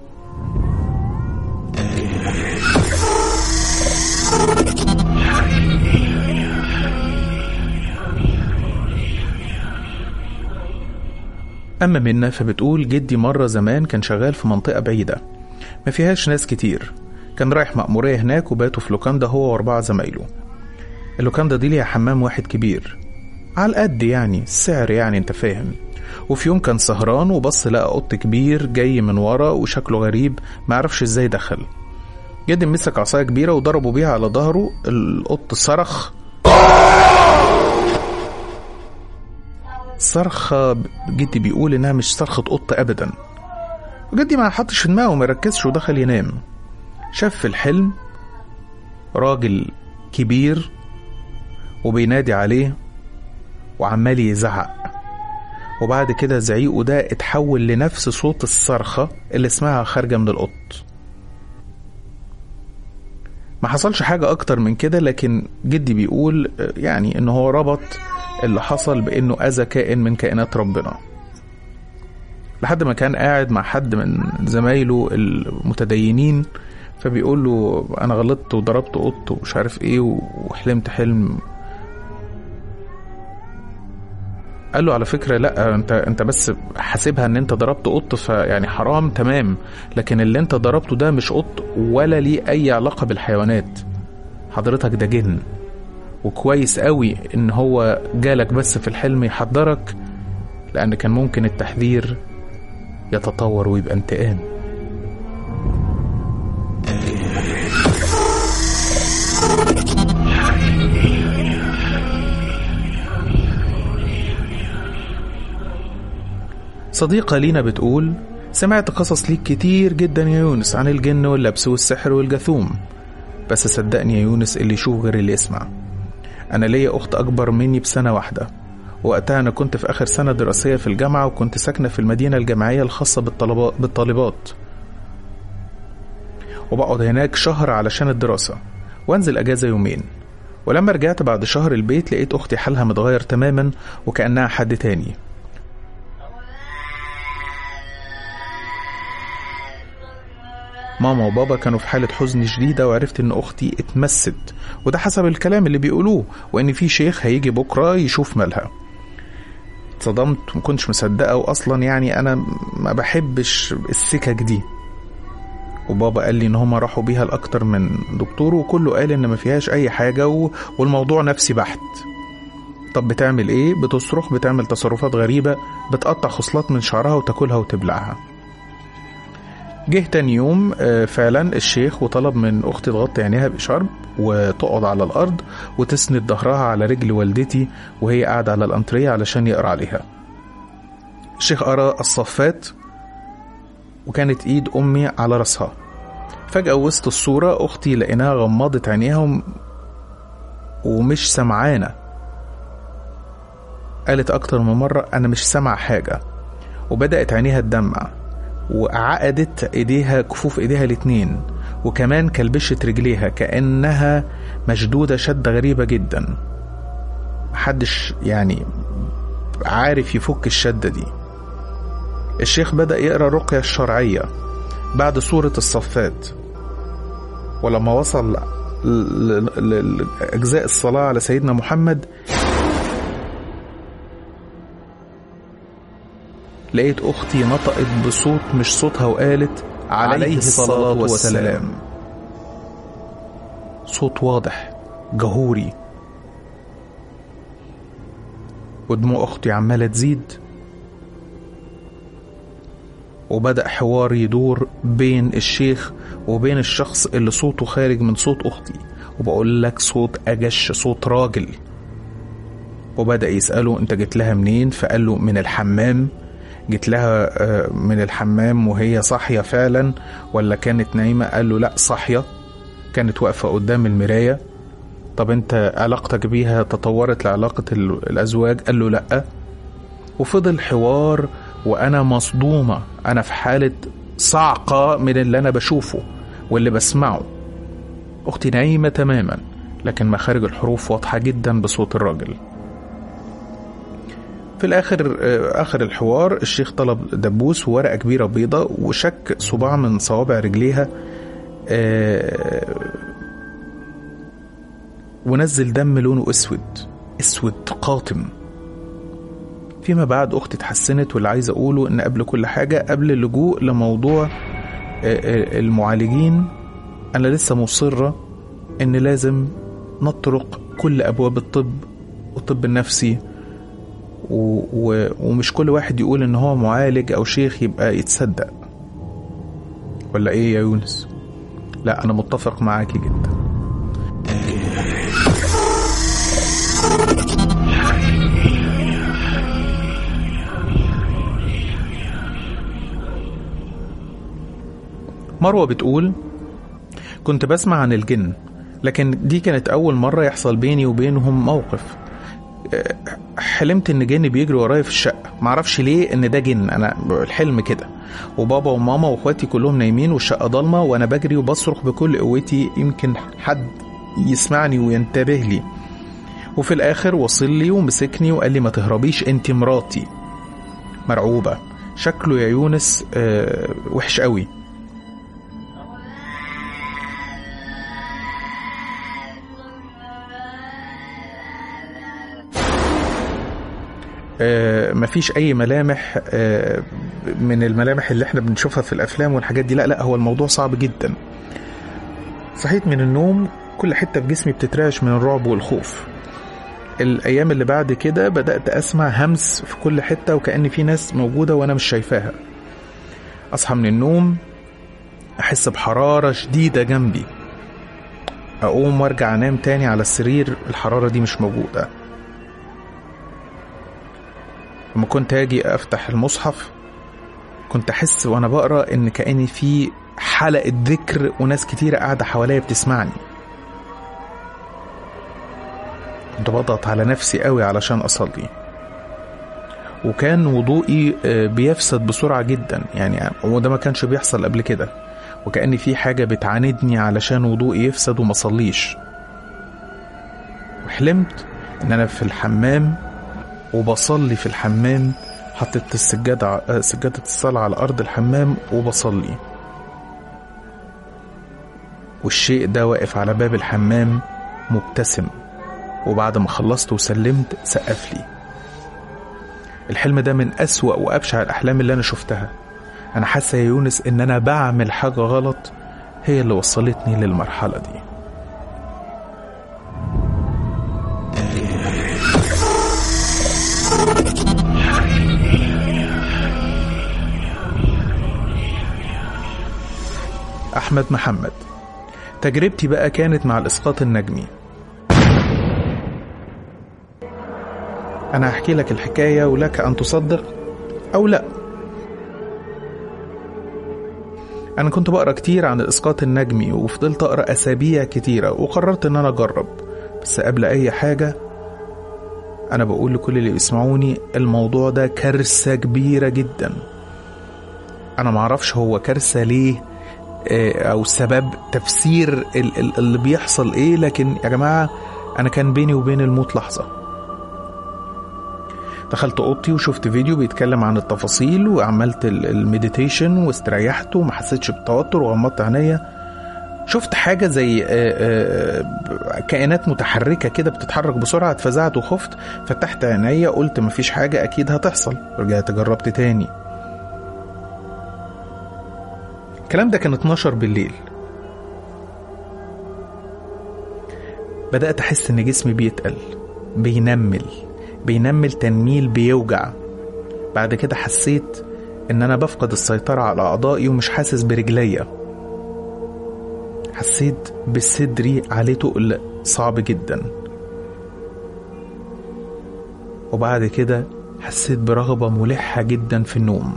أما منا فبتقول جدي مرة زمان كان شغال في منطقة بعيدة ما فيهاش ناس كتير كان رايح مأمورية هناك وباتوا في لوكاندا هو وأربعة زمايله اللوكاندا دي ليها حمام واحد كبير على القد يعني السعر يعني انت فاهم وفي يوم كان سهران وبص لقى قط كبير جاي من ورا وشكله غريب معرفش ازاي دخل جدي مسك عصاية كبيرة وضربه بيها على ظهره القط صرخ صرخة جدي بيقول انها مش صرخة قط ابدا وجدي ما حطش في دماغه وما ركزش ودخل ينام شاف في الحلم راجل كبير وبينادي عليه وعمال يزعق وبعد كده زعيقه ده اتحول لنفس صوت الصرخة اللي اسمها خارجة من القط ما حصلش حاجة أكتر من كده لكن جدي بيقول آه، يعني إن هو ربط اللي حصل بإنه أذى كائن من كائنات ربنا لحد ما كان قاعد مع حد من زمايله المتدينين فبيقول له أنا غلطت وضربت قط ومش عارف إيه وحلمت حلم قال له على فكرة لا انت انت بس حاسبها ان انت ضربت قط فيعني حرام تمام لكن اللي انت ضربته ده مش قط ولا ليه اي علاقة بالحيوانات حضرتك ده جن وكويس قوي ان هو جالك بس في الحلم يحذرك لان كان ممكن التحذير يتطور ويبقى انتقام صديقة لينا بتقول سمعت قصص ليك كتير جدا يا يونس عن الجن واللبس والسحر والجاثوم بس صدقني يا يونس اللي يشوف غير اللي يسمع أنا ليا أخت أكبر مني بسنة واحدة وقتها أنا كنت في آخر سنة دراسية في الجامعة وكنت ساكنة في المدينة الجامعية الخاصة بالطلبات بالطالبات وبقعد هناك شهر علشان الدراسة وانزل أجازة يومين ولما رجعت بعد شهر البيت لقيت أختي حالها متغير تماما وكأنها حد تاني ماما وبابا كانوا في حالة حزن شديدة وعرفت إن أختي اتمست وده حسب الكلام اللي بيقولوه وإن في شيخ هيجي بكرة يشوف مالها اتصدمت ومكنتش مصدقة وأصلا يعني أنا ما بحبش السكك دي وبابا قال لي إن هما راحوا بيها لأكتر من دكتور وكله قال إن ما فيهاش أي حاجة و... والموضوع نفسي بحت طب بتعمل إيه؟ بتصرخ بتعمل تصرفات غريبة بتقطع خصلات من شعرها وتاكلها وتبلعها جه تاني يوم آه، فعلا الشيخ وطلب من اختي تغطي عينيها بشرب وتقعد على الارض وتسند ظهرها على رجل والدتي وهي قاعده على الانتريه علشان يقرا عليها الشيخ قرا الصفات وكانت ايد امي على راسها فجاه وسط الصوره اختي لقيناها غمضت عينيها وم... ومش سمعانه قالت اكتر من مره انا مش سامعه حاجه وبدات عينيها تدمع وعقدت ايديها كفوف ايديها الاتنين وكمان كلبشت رجليها كأنها مشدودة شدة غريبة جدا محدش يعني عارف يفك الشدة دي الشيخ بدأ يقرأ الرقية الشرعية بعد سورة الصفات ولما وصل ل- ل- لأجزاء الصلاة على سيدنا محمد لقيت أختي نطقت بصوت مش صوتها وقالت عليه الصلاة والسلام صوت واضح جهوري ودموع أختي عمالة تزيد وبدأ حوار يدور بين الشيخ وبين الشخص اللي صوته خارج من صوت أختي وبقول لك صوت أجش صوت راجل وبدأ يسأله أنت جيت لها منين فقال له من الحمام جيت لها آه، من الحمام وهي صاحية فعلا ولا كانت نايمة قال له لا صاحية كانت واقفة قدام المراية طب انت علاقتك بيها تطورت لعلاقة ال- الأزواج قال له لأ وفضل حوار وأنا مصدومة أنا في حالة صعقة من اللي أنا بشوفه واللي بسمعه أختي نايمة تماما لكن مخارج الحروف واضحة جدا بصوت الراجل في الآخر آه، آخر الحوار الشيخ طلب دبوس وورقة كبيرة بيضة وشك صباع من صوابع رجليها آه، ونزل دم لونه اسود اسود قاتم فيما بعد اختي اتحسنت واللي عايز اقوله ان قبل كل حاجه قبل اللجوء لموضوع آه، آه، المعالجين انا لسه مصره ان لازم نطرق كل ابواب الطب والطب النفسي و... و... ومش كل واحد يقول ان هو معالج او شيخ يبقى يتصدق ولا ايه يا يونس لا انا متفق معاكي جدا مروة بتقول كنت بسمع عن الجن لكن دي كانت أول مرة يحصل بيني وبينهم موقف أه، حلمت إن جن بيجري ورايا في الشقة معرفش ليه إن ده جن أنا الحلم كده وبابا وماما واخواتي كلهم نايمين والشقة ضلمة وأنا بجري وبصرخ بكل قوتي يمكن حد يسمعني وينتبه لي وفي الآخر وصل لي ومسكني وقال لي ما تهربيش أنت مراتي مرعوبة شكله يا يونس أه، وحش قوي آه، مفيش اي ملامح آه، من الملامح اللي احنا بنشوفها في الافلام والحاجات دي لا لا هو الموضوع صعب جدا صحيت من النوم كل حته في جسمي بتترعش من الرعب والخوف الايام اللي بعد كده بدات اسمع همس في كل حته وكان في ناس موجوده وانا مش شايفاها اصحى من النوم احس بحراره شديده جنبي اقوم وارجع انام تاني على السرير الحراره دي مش موجوده لما كنت اجي افتح المصحف كنت احس وانا بقرا ان كاني في حلقه ذكر وناس كتيره قاعده حواليا بتسمعني كنت بضغط على نفسي قوي علشان اصلي وكان وضوئي آه، بيفسد بسرعه جدا يعني وده ما كانش بيحصل قبل كده وكأن في حاجة بتعاندني علشان وضوئي يفسد وما صليش وحلمت ان انا في الحمام وبصلي في الحمام حطيت السجادة ع- آه، سجادة الصلاة على أرض الحمام وبصلي والشيء ده واقف على باب الحمام مبتسم وبعد ما خلصت وسلمت سقف لي الحلم ده من أسوأ وأبشع الأحلام اللي أنا شفتها أنا حاسة يا يونس إن أنا بعمل حاجة غلط هي اللي وصلتني للمرحلة دي أحمد محمد تجربتي بقى كانت مع الإسقاط النجمي أنا هحكي لك الحكاية ولك أن تصدق أو لا أنا كنت بقرأ كتير عن الإسقاط النجمي وفضلت أقرأ أسابيع كتيرة وقررت إن أنا أجرب بس قبل أي حاجة أنا بقول لكل اللي بيسمعوني الموضوع ده كارثة كبيرة جدا أنا معرفش هو كارثة ليه آه، أو سبب تفسير ال- ال- اللي بيحصل إيه لكن يا جماعة أنا كان بيني وبين الموت لحظة دخلت اوضتي وشفت فيديو بيتكلم عن التفاصيل وعملت ال- المديتيشن واستريحت وما حسيتش بتوتر وغمضت عينيا شفت حاجة زي آه، آه، كائنات متحركة كده بتتحرك بسرعة اتفزعت وخفت فتحت عينيا قلت مفيش حاجة أكيد هتحصل رجعت جربت تاني الكلام ده كان 12 بالليل بدأت أحس إن جسمي بيتقل بينمل بينمل تنميل بيوجع بعد كده حسيت إن أنا بفقد السيطرة على أعضائي ومش حاسس برجليا حسيت بصدري عليه تقل صعب جدا وبعد كده حسيت برغبة ملحة جدا في النوم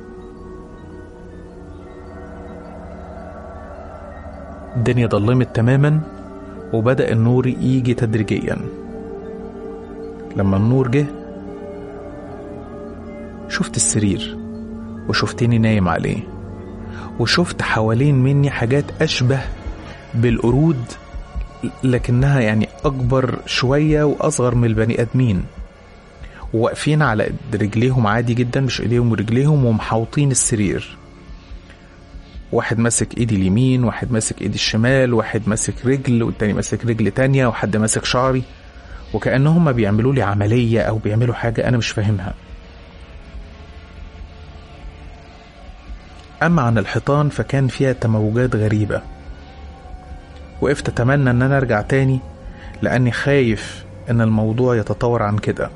الدنيا ضلمت تماما وبدأ النور يجي تدريجيا لما النور جه شفت السرير وشفتني نايم عليه وشفت حوالين مني حاجات أشبه بالقرود لكنها يعني أكبر شوية وأصغر من البني آدمين وواقفين على رجليهم عادي جدا مش ايديهم ورجليهم ومحاوطين السرير واحد ماسك ايدي اليمين واحد ماسك ايدي الشمال واحد ماسك رجل والتاني ماسك رجل تانية وحد ماسك شعري وكأنهم ما بيعملوا لي عملية أو بيعملوا حاجة أنا مش فاهمها أما عن الحيطان فكان فيها تموجات غريبة وقفت أتمنى إن أنا أرجع تاني لأني خايف إن الموضوع يتطور عن كده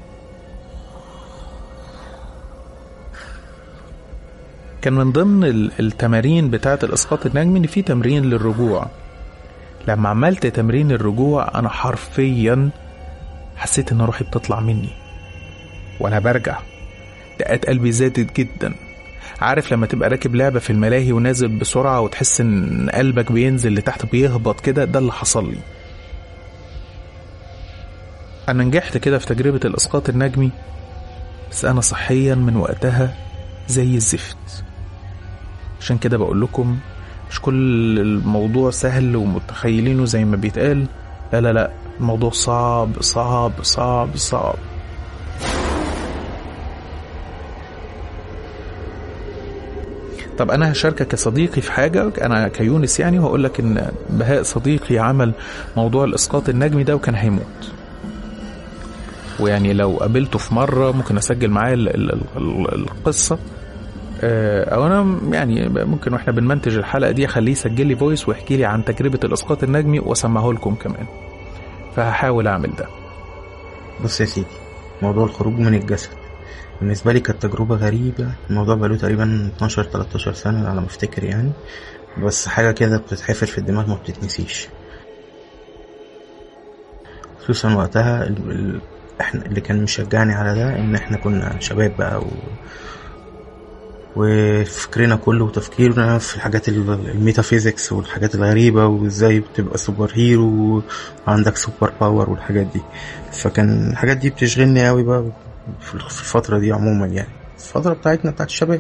كان من ضمن ال- التمارين بتاعة الإسقاط النجمي إن في تمرين للرجوع لما عملت تمرين الرجوع أنا حرفيا حسيت إن روحي بتطلع مني وأنا برجع دقات قلبي زادت جدا عارف لما تبقى راكب لعبة في الملاهي ونازل بسرعة وتحس إن قلبك بينزل لتحت بيهبط كده ده اللي حصل لي أنا نجحت كده في تجربة الإسقاط النجمي بس أنا صحيا من وقتها زي الزفت عشان كده بقول لكم مش كل الموضوع سهل ومتخيلينه زي ما بيتقال لا لا لا الموضوع صعب صعب صعب صعب طب انا هشاركك كصديقي في حاجه انا كيونس يعني وهقول لك ان بهاء صديقي عمل موضوع الاسقاط النجمي ده وكان هيموت ويعني لو قابلته في مره ممكن اسجل معاه ال- ال- ال- القصه آه، او انا يعني ممكن واحنا بنمنتج الحلقه دي اخليه يسجل لي فويس ويحكي لي عن تجربه الاسقاط النجمي واسمعه لكم كمان فهحاول اعمل ده بص يا سيدي موضوع الخروج من الجسد بالنسبة لي كانت تجربة غريبة الموضوع بقاله تقريبا 12 13 سنة على ما افتكر يعني بس حاجة كده بتتحفر في الدماغ ما بتتنسيش خصوصا وقتها ال... ال... احنا اللي كان مشجعني على ده ان احنا كنا شباب بقى و... وفكرنا كله وتفكيرنا في الحاجات ال- الميتافيزيكس والحاجات الغريبة وازاي بتبقى سوبر هيرو وعندك سوبر باور والحاجات دي فكان الحاجات دي بتشغلني قوي بقى في الفترة دي عموما يعني الفترة بتاعتنا بتاعت الشباب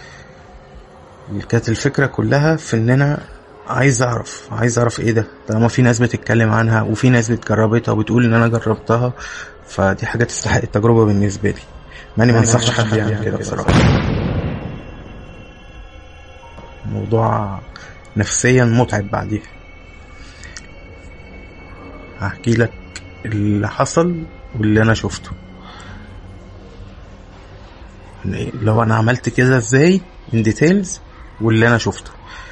كانت الفكرة كلها في ان انا عايز اعرف عايز اعرف ايه ده طالما في ناس بتتكلم عنها وفي ناس بتجربتها وبتقول ان انا جربتها فدي حاجة تستحق التجربة بالنسبة لي مع اني ما انصحش حد يعمل كده بصراحة موضوع نفسيا متعب بعديها هحكي لك اللي حصل واللي انا شفته يعني لو انا عملت كده ازاي ان ديتيلز واللي انا شفته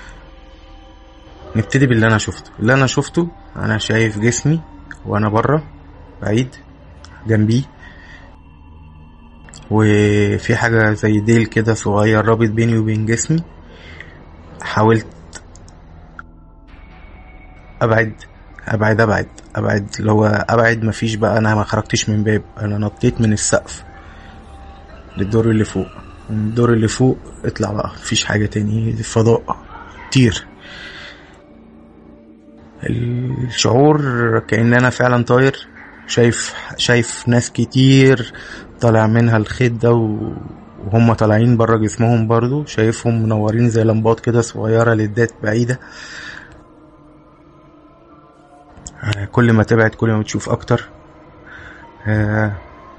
نبتدي باللي انا شفته اللي انا شفته انا شايف جسمي وانا بره بعيد جنبي وفي حاجة زي ديل كده صغير رابط بيني وبين جسمي حاولت ابعد ابعد ابعد ابعد اللي هو ابعد مفيش بقى انا ما خرجتش من باب انا نطيت من السقف للدور اللي فوق من الدور اللي فوق اطلع بقى مفيش حاجة تاني فضاء طير الشعور كأن انا فعلا طاير شايف شايف ناس كتير طالع منها الخيط ده و... وهم طالعين بره جسمهم برضو شايفهم منورين زي لمبات كده صغيرة لدات بعيدة آه، كل ما تبعد كل ما بتشوف اكتر آه،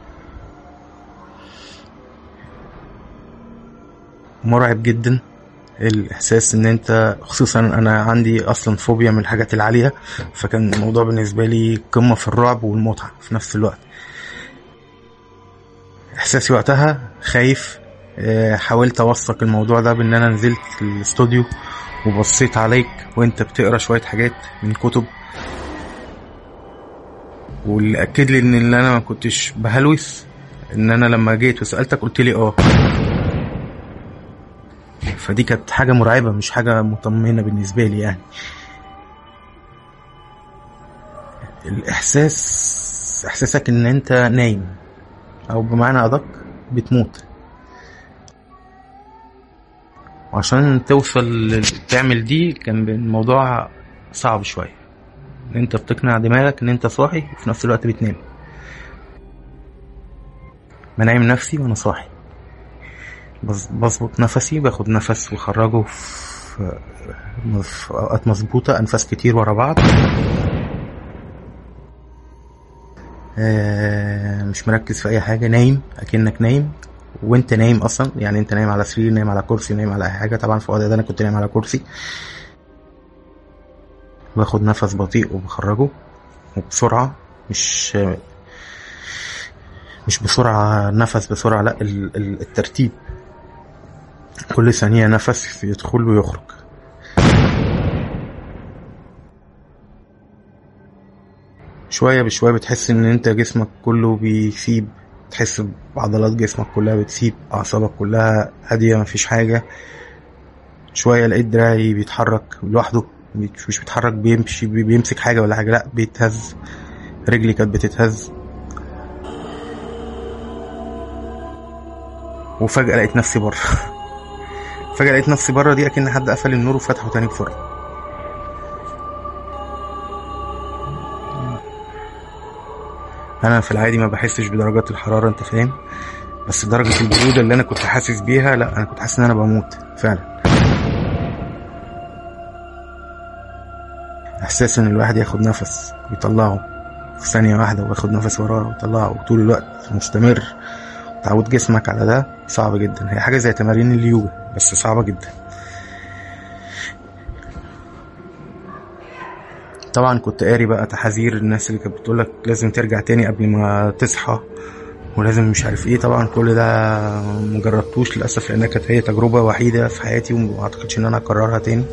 مرعب جدا الاحساس ان انت خصوصا انا عندي اصلا فوبيا من الحاجات العاليه فكان الموضوع بالنسبه لي قمه في الرعب والمتعه في نفس الوقت احساسي وقتها خايف آه، حاولت اوثق الموضوع ده بان انا نزلت الاستوديو وبصيت عليك وانت بتقرا شويه حاجات من كتب واللي اكد لي ان اللي انا ما كنتش بهلوس ان انا لما جيت وسالتك قلت لي اه فدي كانت حاجه مرعبه مش حاجه مطمئنه بالنسبه لي يعني الاحساس احساسك ان انت نايم او بمعنى ادق بتموت وعشان توصل لل- تعمل دي كان الموضوع صعب شويه ان انت بتقنع دماغك ان انت صاحي وفي نفس الوقت بتنام بنايم نفسي وانا صاحي بظ- بظبط نفسي باخد نفس واخرجه في في اوقات مظبوطه انفاس كتير ورا بعض آه، مش مركز في اي حاجه نايم اكنك نايم وانت نايم اصلا يعني انت نايم على سرير نايم على كرسي نايم على اي حاجه طبعا في الوقت ده انا كنت نايم على كرسي باخد نفس بطيء وبخرجه وبسرعه مش مش بسرعه نفس بسرعه لا ال- ال- الترتيب كل ثانيه نفس يدخل ويخرج شوية بشوية بتحس ان انت جسمك كله بيسيب تحس بعضلات جسمك كلها بتسيب اعصابك كلها هادية مفيش حاجة شوية لقيت دراعي بيتحرك لوحده مش مش بيتحرك بيمشي بي- بيمسك حاجة ولا حاجة لا بيتهز رجلي كانت بتتهز وفجأة لقيت نفسي بره فجأة لقيت نفسي بره دي اكن حد قفل النور وفتحه تاني بسرعة انا في العادي ما بحسش بدرجات الحراره انت فاهم بس درجه البروده اللي انا كنت حاسس بيها لا انا كنت حاسس ان انا بموت فعلا احساس ان الواحد ياخد نفس ويطلعه في ثانيه واحده وياخد نفس وراه ويطلعه طول الوقت مستمر تعود جسمك على ده صعب جدا هي حاجه زي تمارين اليوجا بس صعبه جدا طبعا كنت قاري بقى تحذير الناس اللي كانت بتقولك لازم ترجع تاني قبل ما تصحى ولازم مش عارف ايه طبعا كل ده مجربتوش للاسف لانها كانت هي تجربه وحيده في حياتي وما اعتقدش ان انا اكررها تاني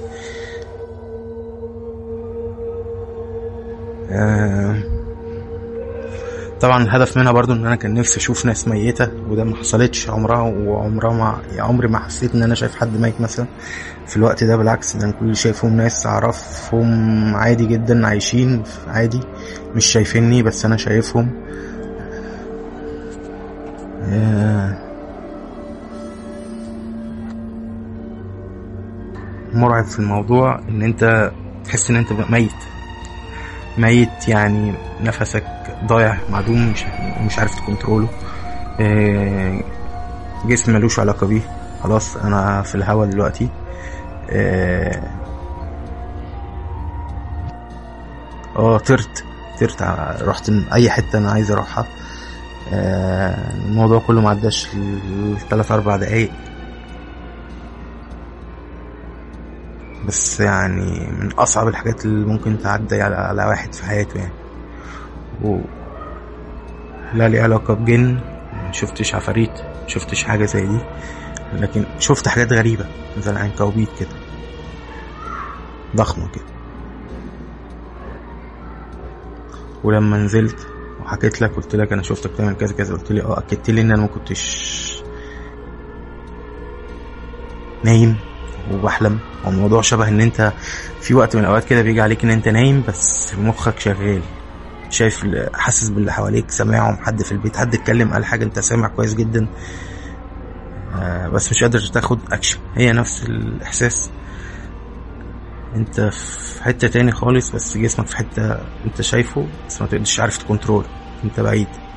آه، طبعا الهدف منها برضو ان انا كان نفسي اشوف ناس ميته وده ما حصلتش عمرها وعمرها ما يعني عمري ما حسيت ان انا شايف حد ميت مثلا في الوقت ده بالعكس ده انا كل اللي شايفهم ناس اعرفهم عادي جدا عايشين عادي مش شايفيني بس انا شايفهم آه، مرعب في الموضوع ان انت تحس ان انت ميت ميت يعني نفسك ضايع معدوم مش مش عارف تكنتروله آه، جسم ملوش علاقة بيه خلاص انا في الهوا دلوقتي اه آه، طرت طرت ع- رحت م- اي حتة انا عايز اروحها آه، الموضوع كله معداش الثلاث اربع دقايق بس يعني من اصعب الحاجات اللي ممكن تعدي على, على واحد في حياته يعني و... لا لي علاقة بجن شفتش عفاريت شفتش حاجة زي دي لكن شفت حاجات غريبة زي العنكبوت كده ضخمة كده ولما نزلت وحكيت لك قلت لك انا شفتك بتعمل كذا كذا قلت لي اه اكدت لي ان انا ما كنتش نايم وبحلم والموضوع شبه ان انت في وقت من الاوقات كده بيجي عليك ان انت نايم بس مخك شغال شايف ال- حاسس باللي حواليك سامعهم حد في البيت حد اتكلم قال حاجه انت سامع كويس جدا آه، بس مش قادر تاخد اكشن هي نفس الاحساس انت في حته تاني خالص بس جسمك في حته انت شايفه بس ما تقدرش عارف تكنترول انت بعيد